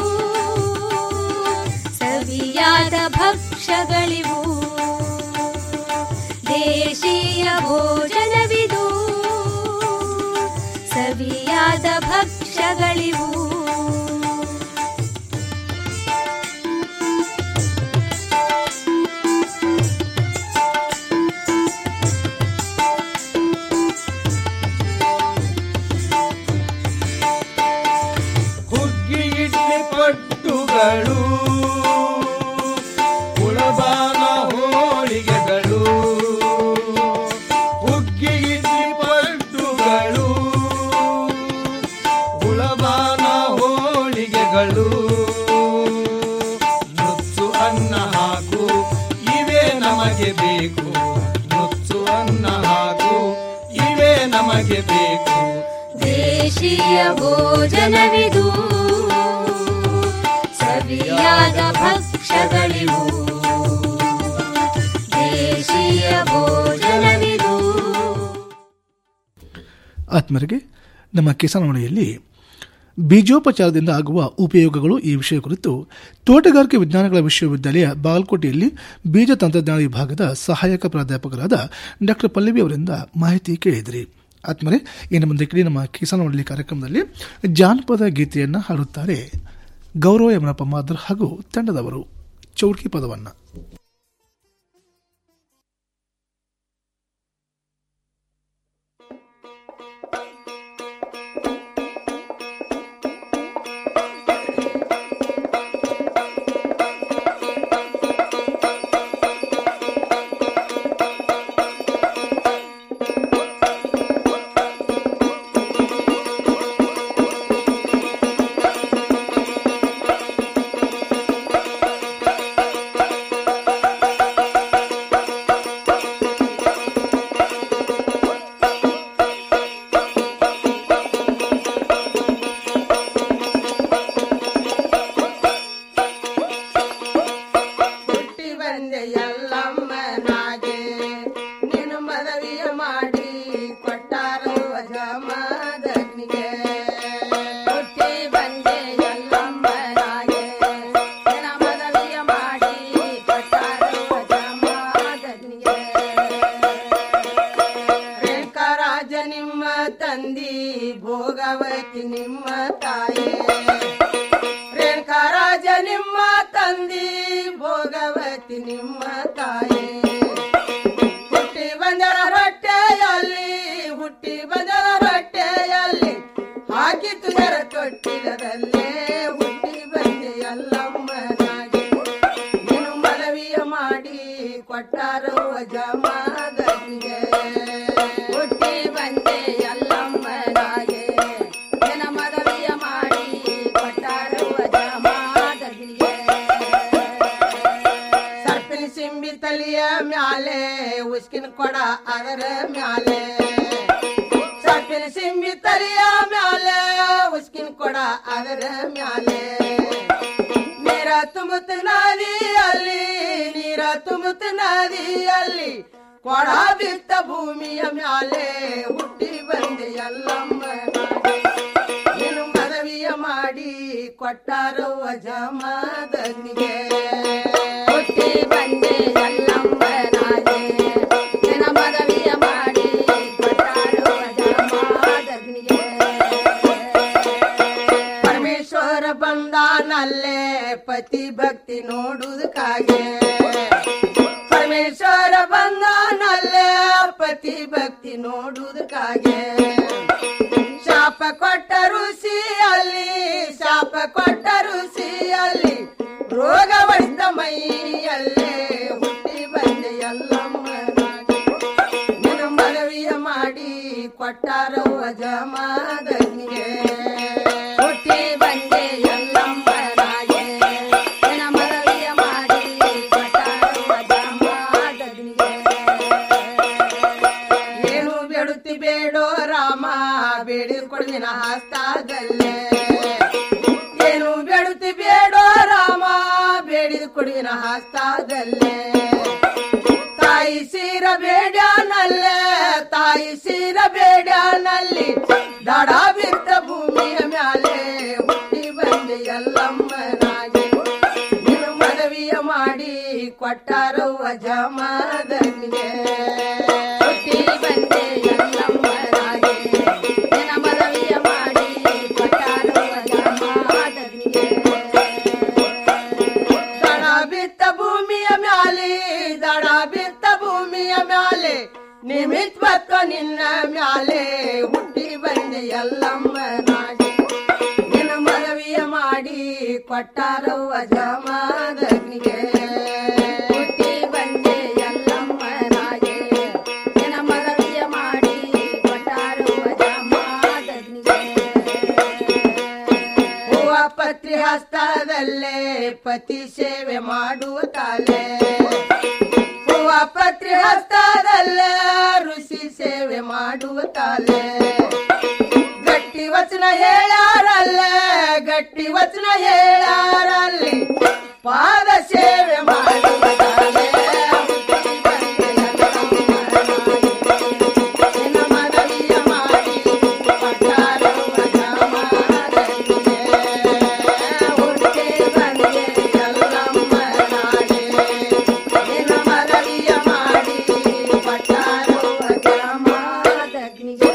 ಸವಿಯಾದ ಭಕ್ಷ್ಯಗಳಿವು ದೇಶೀಯ ಭೋಜನವಿದು ಸವಿಯಾದ ಭಕ್ಷ್ಯಗಳಿವು ಹುಗ್ಗಿ ಇಡ್ಲಿ ಪಟ್ಟುಗಳು ಕುಳಬಾನ ಹೋಳಿಗೆಗಳು ಹುಗ್ಗಿ ಇಡ್ಲಿ ಪಟ್ಟುಗಳು ಕುಳಬಾನ ಹೋಳಿಗೆಗಳು ನುಚ್ಚು ಅನ್ನ ಹಾಕು ಇವೇ ನಮಗೆ ಬೇಕು ನುಚ್ಚು ಅನ್ನ ಹಾಕು ಇವೇ ನಮಗೆ ಬೇಕು ದೇಶೀಯ ಭೋಜನವಿದು ಸವಿಯಾದ ಭಕ್ಷ್ಯಗಳಿವು ದೇಶೀಯ ಭೋಜನವಿದು ಆತ್ಮರಿಗೆ ನಮ್ಮ ಕಿಸಾನವಾಣಿಯಲ್ಲಿ ಬೀಜೋಪಚಾರದಿಂದ ಆಗುವ ಉಪಯೋಗಗಳು ಈ ವಿಷಯ ಕುರಿತು ತೋಟಗಾರಿಕೆ ವಿಜ್ಞಾನಗಳ ವಿಶ್ವವಿದ್ಯಾಲಯ ಬಾಗಲಕೋಟೆಯಲ್ಲಿ ಬೀಜ ತಂತ್ರಜ್ಞಾನ ವಿಭಾಗದ ಸಹಾಯಕ ಪ್ರಾಧ್ಯಾಪಕರಾದ ಡಾಕ್ಟರ್ ಪಲ್ಲವಿ ಅವರಿಂದ ಮಾಹಿತಿ ಕೇಳಿದಿರಿ ಆತ್ಮರೆ ಇನ್ನು ಮುಂದೆ ಕೇಳಿ ನಮ್ಮ ಕಿಸಾನವಾಣಿ ಕಾರ್ಯಕ್ರಮದಲ್ಲಿ ಜಾನಪದ ಗೀತೆಯನ್ನು ಹಾಡುತ್ತಾರೆ ಗೌರವ ಯಮನಪ್ಪ ಮಾದರ್ ಹಾಗೂ ತಂಡದವರು ಚೌಡ್ಕಿ ಪದವನ್ನು ಹುಟ್ಟಿ ಬಂದೆ ಎಲ್ಲಮ್ಮನಾಗೆ ನೀನು ಮದವಿಯ ಮಾಡಿ ಕೊಟ್ಟಾರು ಜಮದಗ್ನಿಗೆ ಹುಟ್ಟಿ ಬಂದೆ ಎಲ್ಲಮ್ಮನಾಗೆ ನಿನ್ನ ಮದವಿಯ ಮಾಡಿ ಕೊಟ್ಟಾರು ಜಮದಗ್ನಿಗೆ ರೇಖಾರಾಜ ನಿಮ್ಮ ತಂದಿ ಭೋಗವತಿ ನಿಮ್ಮ ತಾಯಿ ರೇಣುಕರಾಜ ನಿಮ್ಮ ತಂದಿ ಭೋಗವತಿ ನಿಮ್ಮ ತಾಯಿ ಹುಟ್ಟಿ ಬಂದರ ರೊಟ್ಟೆಯಲ್ಲಿ ಹುಟ್ಟಿ ಬಂದರ ರೊಟ್ಟೆಯಲ್ಲಿ ಹಾಕಿ ತುದರ ತೊಟ್ಟಿಲದಲ್ಲೇ ಹುಟ್ಟಿ ಬಂದೆ ಎಲ್ಲಮ್ಮನಾಗಿ ನೀನು ಮನವಿಯ ಮಾಡಿ ಕೊಟ್ಟಾರು ಜಮಾದನಿಗೆ ಹುಟ್ಟಿ ಬಂದೆ ಎಲ್ಲಮ್ಮನಾಗೆ ನಿನ್ನ ಮನವಿಯ ಮಾಡಿ ಕೊಟ್ಟಾರು ಜಮಾದನಿಗೆ ಸರ್ಪಿನ ಸಿಂಬಿ ತಲಿಯ ಮ್ಯಾಲೆ ಉಸ್ಕಿನ ಕೊಡ ಅದರ ಮ್ಯಾಲೆ ಕಪ್ಪಿನ ಸಿಂಬಿ ತಲಿಯ ಮ್ಯಾಲೆ ಉಸ್ಕಿನ ಕೊಡ ಅದರ ಮ್ಯಾಲೆ ನೀರ ತುಂಬುತ್ತ ನದಿಯಲ್ಲಿ ನೀರ ತುಂಬುತ್ತ ನದಿಯಲ್ಲಿ ಕೊಡ ಬಿತ್ತ ಭೂಮಿಯ ಮ್ಯಾಲೆ ಹುಟ್ಟಿ ಬಂದೆ ಎಲ್ಲಮ್ಮ ನೀನು ಮನವಿಯ ಮಾಡಿ ಕೊಟ್ಟಾರವ್ವ ಜಮದನಿಗೆ ಹುಟ್ಟಿ ಬಂದೆ ಎಲ್ಲಮ್ಮ ನಾಗೆ ನಿನ್ನ ಮನವಿಯ ಮಾಡಿ ಕೊಟ್ಟಾರವ್ವ ಜಮದನಿಗೆ ಪರಮೇಶ್ವರ ಬಂದಾನಲ್ಲೇ ಪತಿ ಭಕ್ತಿ ನೋಡುವುದಕ್ಕಾಗೆ ಪರಮೇಶ್ವರ ಬಂದಾನಲ್ಲೇ ಪತಿ ಭಕ್ತಿ ನೋಡುವುದಕ್ಕಾಗೆ ಶಾಪ ಕೊಟ್ಟ ಋಷಿಯಲ್ಲಿ ಶಾಪ ಕೊಟ್ಟ ಋಷಿಯಲ್ಲಿ ರೋಗ ಹೊಡೆದ ಮೈಯಲ್ಲೇ ಹುಟ್ಟಿ ಬಂದೆ ಎಲ್ಲಮ್ಮನಾಗಿ ನಿನ್ನ ಮನವಿಯ ಮಾಡಿ ಕೊಟ್ಟಾರವ್ವ ಜಮಾದನಿಗೆ ಹುಟ್ಟಿ ಬಂದೆ ಎಲ್ಲಮ್ಮನಾಗೆ ನಿನ್ನ ಮನವಿಯ ಮಾಡಿ ಕೊಟ್ಟಾರವ್ವ ಜಮಾದನಿಗೆ ಏನು ಬೇಡುತ್ತಿ ಬೇಡೋ ರಾಮ ಬೇಡಿ ಕೊಡುವಿನ ಹಸ್ತಾದಲ್ಲೇ ಏನು ಬೇಡುತ್ತಿ ಬೇಡೋ ರಾಮ ಬೇಡಿ ಕೊಡುವಿನ ಹಸ್ತಾದಲ್ಲೇ ತಾಯಿ ಸೀರ ಬೇಡ್ಯಾನಲ್ಲೇ ತಾಯಿ ಸೀರ ಬೇಡ್ಯಾನಲ್ಲಿ ದಡ ಬಿದ್ದ ಭೂಮಿಯ ಮ್ಯಾಲೆ ಹುಟ್ಟಿ ಬಂದೆ ಎಲ್ಲಮ್ಮನಾಗಿ ನೀನು ಮನವಿಯ ಮಾಡಿ ಕೊಟ್ಟಾರವ್ವ ಜಮಾದನಿಗೆ ಹುಟ್ಟಿ ಬಂದೆ ಎಲ್ಲಮ್ಮನಾಗಿ ನಿನ್ನ ಮನವಿಯ ಮಾಡಿ ಕೊಟ್ಟಾರವ್ವ ಜಮಾದನಿಗೆ ದಡ ಬಿತ್ತ ಭೂಮಿಯ ಮ್ಯಾಲೆ ದಡ ಬಿತ್ತ ಭೂಮಿಯ ಮ್ಯಾಲೆ ನಿಮಿತ್ವತ್ವ ನಿನ್ನ ಮ್ಯಾಲೆ ಹುಟ್ಟಿ ಬಂದೆ ಎಲ್ಲಮ್ಮನಾಗಿ ನಿನ್ನ ಮನವಿಯ ಮಾಡಿ ಕೊಟ್ಟಾರವ್ವ ಜಮಾದನಿಗೆ ಹುಟ್ಟಿ ಬಂದೆ ಎಲ್ಲಮ್ಮನಾಗಿ ನಿನ್ನ ಮನವಿಯ ಮಾಡಿ ಕೊಟ್ಟಾರವ್ವ ಜಮಾದನಿಗೆ ಹೂವ ಪತ್ರಿ ಹಸ್ತದಲ್ಲೇ ಪತಿ ಸೇವೆ ಮಾಡುವ ತಾಲೆ ಹೂವ ಪತ್ರಿ ಹಸ್ತದಲ್ಲೇ ಋಷಿ ಸೇವೆ ಮಾಡುವ ತಾಲೆ ಗಟ್ಟಿ ವಚನ ಹೇಳಾರಲ್ಲ ಗಟ್ಟಿ ವಚನ ಹೇಳಾರಲ್ಲಿ ಪಾದ ಸೇವೆ ಮಾಡುವ ತಾಲೆ ನಿನ್ನ ಮನವಿಯ ಮಾಡಿ ಕೊಟ್ಟಾರವ್ವ ಜಮಾದನಿಗೆ. ಹುಟ್ಟಿ ಬಂದೆ ಎಲ್ಲಮ್ಮನಾಗೆ. ನಿನ್ನ ಮನವಿಯ ಮಾಡಿ ಕೊಟ್ಟಾರವ್ವ ಜಮಾದನಿಗೆ.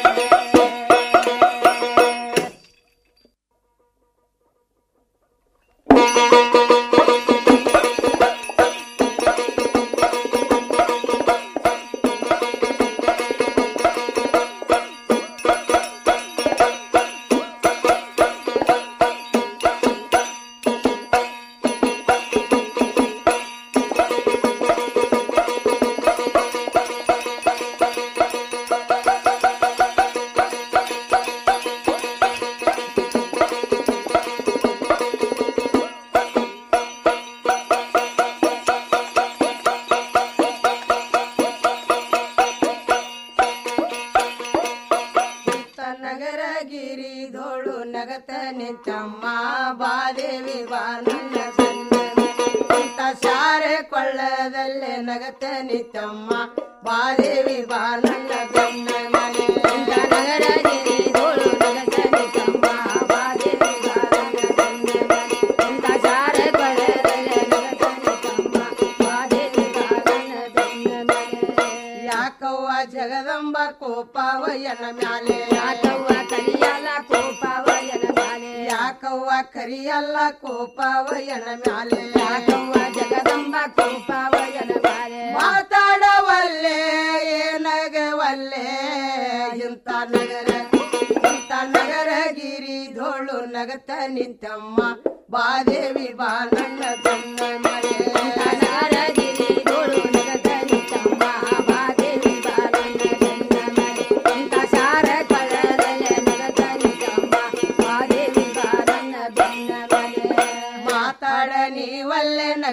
ನಗರ ಗಿರಿ ಧೋಳು ನಗತ ನಿಂತಮ್ಮ ಬಾದೇವಿ ಬಾ ನನ್ನ ಅಂತ ಸಾರೆ ಕೊಳ್ಳದಲ್ಲೇ ನಗತ ನಿಂತಮ್ಮ ಬಾದೇವಿ ಬಾ ನನ್ನ ಬೆನ್ನ ಮನೆ ಇಂಥ ನಗರ ಗಿರಿ ಧೋಳು ನಗತ ನಿಂತಮ್ಮ ಬಾದೇವಿ ಬಾ ನನ್ನ ಬೆನ್ನ ಮನೆ ಇಂಥ ಸಾರೆ ಕೊಳ್ಳದಲ್ಲೇ ನಗತ ನಿಂತಮ್ಮ ಬಾದೇವಿ ಬಾ ನನ್ನ ಬೆನ್ನ ಮನೆ ಯಾಕವ್ವ ಜಗದಂಬ ಕೋಪವಯನ ಮ್ಯಾಲೆ ಯಾಕವ್ವ ಕರಿಯಲ್ಲ ಕೋಪವಯನ ಮ್ಯಾಲೆ ಯಾಕವ್ವ ಕರಿಯಲ್ಲ ಕೋಪವಯನ ಮ್ಯಾಲೆ ಯಾಕವ್ವ ಜಗದಂಬ ಕೋಪವಯನ ಮ್ಯಾಲೆ ಮಾತಾಡವಲ್ಲೆ ಏನಗವಲ್ಲೆ ಇಂಥ ನಗರ ಇಂಥ ನಗರ ಗಿರಿ ಧೋಳು ನಗತ ನಿಂತಮ್ಮ ಬಾದೇವಿ ಬಾ ನನ್ನ ಬೆನ್ನ ಮನೆ ಇಂಥ ನಗರ ಗಿರಿ ಧೋಳು ನಗತ ನಿಂತಮ್ಮ ಬಾದೇವಿ ಬಾ ನನ್ನ ಬೆನ್ನ ಮನೆ ಇಂಥ ಸಾರ ಕೊಳ್ಳದಲ್ಲೇ ನಗತ ನಿಂತಮ್ಮ ಬಾದೇವಿ ಬಾ ನನ್ನ ಬೆನ್ನ ಮನೆ ಮಾತಾಡ ನೀವಲ್ಲೆ ನಗವಲ್ಲೆ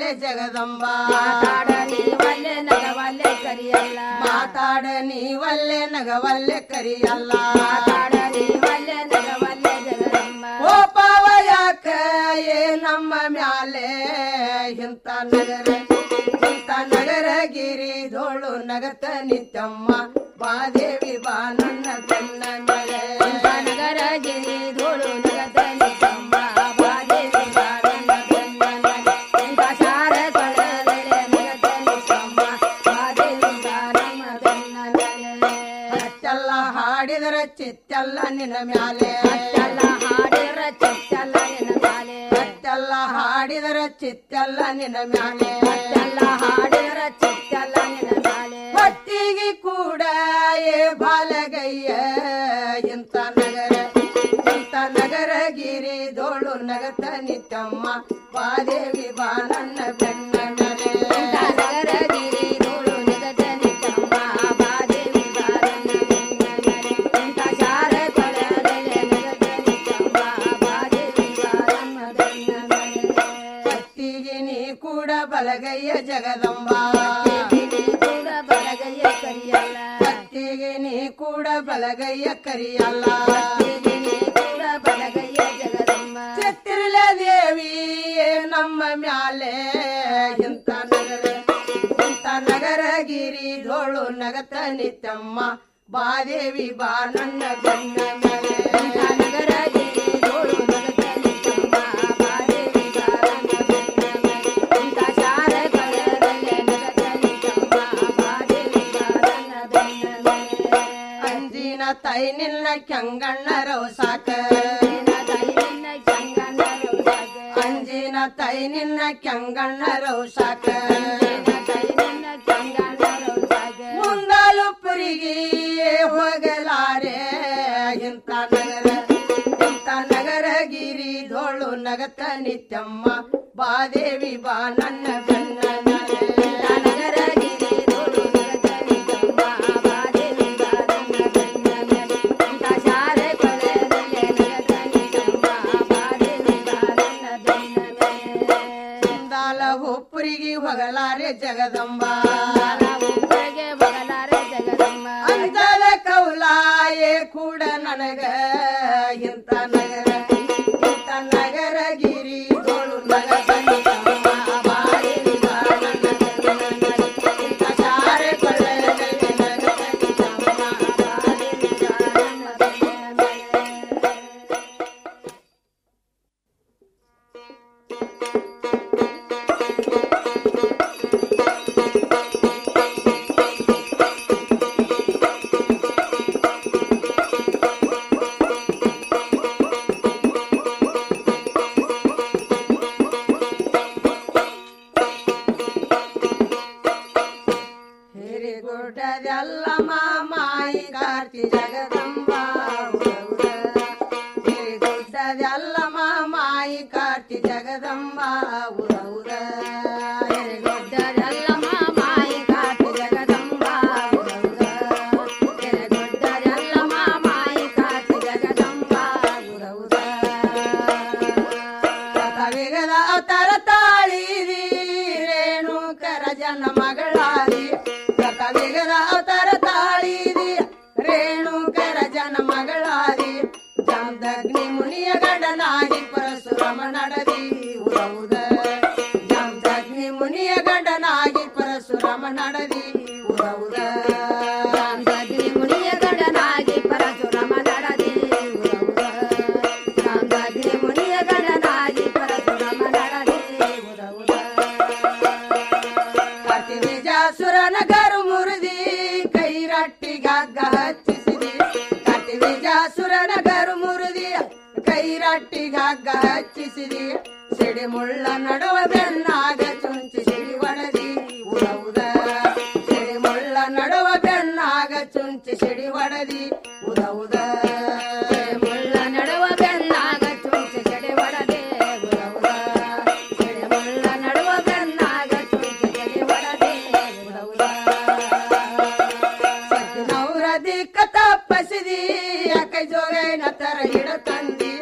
ವಲ್ಲೆ ಜಗದಂಬ ಮಾತಾಡ ನೀ ವಲ್ಲೆ ನಗವಲ್ಲೆ ಕರಿಯಲ್ಲ ಮಾತಾಡ ನೀ ವಲ್ಲೆ ನಗವಲ್ಲೆ ಕರಿಯಲ್ಲ ಮಾತಾಡ ನೀ ವಲ್ಲೆ ನಗವಲ್ಲೆ ಜಗದಂಬ ಓ ಪಾವ ಯಾಕ ಏ ನಮ್ಮ ಮ್ಯಾಲೆ ಇಂಥ ನಗರ ಇಂಥ ನಗರ ಗಿರಿ ಧೋಳು ನಗತ ನಿತ್ಯಮ್ಮ ಬಾದೇವಿ ಬಾ ನನ್ನ ಬೆನ್ನ ಮೇಲೆ ಇಂಥ ನಗರ ಗಿರಿ ಧೋಳು ನಗತ ನಿತ್ಯಮ್ಮ ಬಾದೇವಿ ಬಾ ನನ್ನ ಬೆನ್ನ ಮೇಲೆ ಇಂಥ ಸಾರ ಕೊಳಲೆ ನಗತ ನಿತ್ಯಮ್ಮ ಬಾದೇವಿ ಬಾ ನಮ್ಮ ಬೆನ್ನ ಮೇಲೆ ಅಚ್ಚಲ್ಲ ಹಾಡಿದರ ಚಿತ್ತಲ್ಲ ನಿನ್ನ ಮ್ಯಾಲೆ ಅಚ್ಚಲ್ಲ ಹಾಡಿದರ ಚಿತ್ತಲ್ಲ ನಿನ್ನ ಮ್ಯಾಲೆ ಅಚ್ಚಲ್ಲ ಹಾಡಿದರ ಚಿತ್ತಲ್ಲ ನಿನ್ನ ಮ್ಯಾಲೆ ಅಚ್ಚಲ್ಲ ಹಾಡಿದರ ಚಿತ್ತಲ್ಲ ನಿನ್ನ ಮ್ಯಾಲೆ ಭಕ್ತಿಗೆ ಕೂಡ ಏ ಬಾಲಗಯ್ಯ ಇಂಥ ನಗರ ಇಂಥ ನಗರ ಗಿರಿ ಧೋಳು ನಗತ ನಿತ್ಯಮ್ಮ ಬಾದೇವಿ ಬಾ ನನ್ನ ಬೆನ್ನ ಮೇಲೆ ಇಂಥ ನಗರ ಗಿರಿ ಧೋಳು ನಗತ ನಿತ್ಯಮ್ಮ ಬಾದೇವಿ ಬಾ ನನ್ನ ಬೆನ್ನ ಮೇಲೆ ಇಂಥ ಶಾರ ಕೊಳಲೆ ನಗತ ನಿತ್ಯಮ್ಮ ಬಾದೇವಿ ಬಾ ನನ್ನ ಬೆನ್ನ ಮೇಲೆ ಭಕ್ತಿಗೆ ನೀ ಕೂಡ ಬಲಗಯ್ಯ ಜಗದಂಬ ಕೂಡ ಬಲಗಯ್ಯ ಕರಿಯಲ್ಲ ಭಕ್ತಿಗೆ ನೀ ಕೂಡ ಬಲಗಯ್ಯ ಕರಿಯಲ್ಲ ನೀ ಕೂಡ ಬಲಗಯ್ಯ ಜಗದಂಬ ಚಿತ್ತಿರಲ ದೇವಿ ನಮ್ಮ ಮ್ಯಾಲೆ ಇಂಥ ನಗರ ಇಂಥ ನಗರ ಗಿರಿ ಧೋಳು ನಗತ ನಿತ್ಯಮ್ಮ ಬಾದೇವಿ ಬಾ ನನ್ನ ಬೆನ್ನ ಮೇಲೆ ಇಂಥ ನಗರ ಗಿರಿ ಧೋಳು ನಗತ ನಿತ್ಯಮ್ಮ ಬಾದೇವಿ ಬಾ ನನ್ನ ಬೆನ್ನ ಮೇಲೆ ಇಂಥ ಶಾರ ಕಳರಲೆ ನಗತ ನಿತ್ಯಮ್ಮ ಬಾದೇವಿ ಬಾ ನನ್ನ ಬೆನ್ನ ಮೇಲೆ ಅಂಜಿನ ತೈ ನಿನ್ನ ಕೆಂಗಣ್ಣ ರೌಸಾಕ ಅಂಜಿನ ತೈ ನಿನ್ನ ಕೆಂಗಣ್ಣ ರೌಸಾಕ ಮುಂದಾಲು ಪುರಿಗೆ ಹೋಗಲಾರೆ ಇಂಥ ನಗರ ಇಂಥ ನಗರ ಗಿರಿ ಧೋಳು ನಗತ ನಿತ್ಯಮ್ಮ ಬಾದೇವಿ ಬಾ ನನ್ನ ಬೆನ್ನ ಮೇಲೆ ಇಂಥ ನಗರ ಗಿರಿ ಧೋಳು ನಗತ ನಿತ್ಯಮ್ಮ ಬಾದೇವಿ ಬಾ ನನ್ನ ಬೆನ್ನ ಮೇಲೆ ಇಂಥ ಶಾರೆ ಕೊಳೆದಲ್ಲೇ ನಗತ ನಿತ್ಯಮ್ಮ ಬಾದೇವಿ ಬಾ ನನ್ನ ಬೆನ್ನ ಮೇಲೆ ಇಂದಾಲ ಹುಪ್ಪರಿಗೆ ಹೊಗಲಾರೆ ಜಗದಂಬ ಅಂದದ ಕೌಲಾಯೇ ಕೂಡ ನನಗ ಇಂಥ ನಗರ ಇಂಥ ನಗರ ಗಿರಿ ಗೋಳು ನಗದ ನಿಜಮ್ಮ ಬಾಳಿರಿ ಬಾ ನನ್ನ ಬೆನ್ನ ಮೇಲೆ. ಇಂಥ ಶಾರೆ ಕೊಳ್ಳೆಯಲ್ಲಿ ನಗದ ನಿಜಮ್ಮ ಬಾಳಿರಿ ಬಾ ನನ್ನ ಬೆನ್ನ ಮೇಲೆ. ಹಿರಿಗುಡ್ಡದೆಲ್ಲ ಮಾಮಾಯಿ ಕಾರ್ತಿ ಜಗದಂಬ ಹಿರಿಗುಡ್ಡದೆಲ್ಲ ಮಾಮಾಯಿ ಕಾರ್ತಿ ಜಗದಂಬ ಉರೌರ ಹಿರಿಗುಡ್ಡದೆಲ್ಲ ಮಾಮಾಯಿ ಕಾರ್ತಿ ಜಗದಂಬ ಹಿರಿಗುಡ್ಡದೆಲ್ಲ ಮಾಮಾಯಿ ಕಾರ್ತಿ ಜಗದಂಬ ಉರೌರ ಕವಿಗದ ಅವತಾರ ತಾಳಿದಿ ರೇಣುಕರ ಜನ ಮಗಳಾದಿ ಕವಿಗದ ಅವತಾರ ತಾಳಿದಿ ರೇಣುಕರ ಜನ ಮಗಳಾದಿ ಜಾಮದಗ್ನಿ ಮುನಿಯ ಗಂಡನಾಗಿ ಪರಶುರಾಮ ನಡದಿ ಉರವುದ ಜಾಮದಗ್ನಿ ಮುನಿಯ ಗಂಡನಾಗಿ ಪರಶುರಾಮ ನಡದಿ ಉರವುದ ಜಾಮದಗ್ನಿ ಮುನಿಯ ಗಂಡನಾಗಿ ಪರಶುರಾಮ ನಡದಿ ಉರವುದ ಜಾಮದಗ್ನಿ ಮುನಿಯ ಗಂಡನಾಗಿ ಪರಶುರಾಮ ನಡದಿ ಉರವುದ ಕತಿ ವಿಜಾಸುರನ ಗರು ಮುರಿದಿ ಕೈರಟ್ಟಿಗಾಗ ಹಚ್ಚಿಸಿದಿ ಕತಿ ವಿಜಾಸುರನ ಗರು ಮುರಿದಿ ಕೈರಟ್ಟಿಗಾಗ ಹಚ್ಚಿಸಿದಿ ಸಿಡಿ ಮುಳ್ಳ ನಡುವ ಬೆನ್ನಾಗ ಚುಂಚಿ ಸಿಡಿ ಒಡದಿ ಉರವುದ ಸಿಡಿ ಮುಳ್ಳ ನಡುವ ಬೆನ್ನಾಗ ಚುಂಚಿ ಸಿಡಿ ಒಡದಿ ಉರವುದ ಮುಳ್ಳ ನಡುವ ಬೆನ್ನಾಗ ಚುಂಚಿ ಸಿಡಿ ಒಡದೆ ಉರವುದ ಸಿಡಿ ಮುಳ್ಳ ನಡುವ ಬೆನ್ನಾಗ ಚುಂಚಿ ಸಿಡಿ ಒಡದೆ ಉರವುದ ಸತ್ತಿನವರ ದಿಕ್ಕ ತಪ್ಪಸಿದಿ ಯಾಕೆ ಜೋಗೈನ ತರ ಹಿಡ ತಂದಿ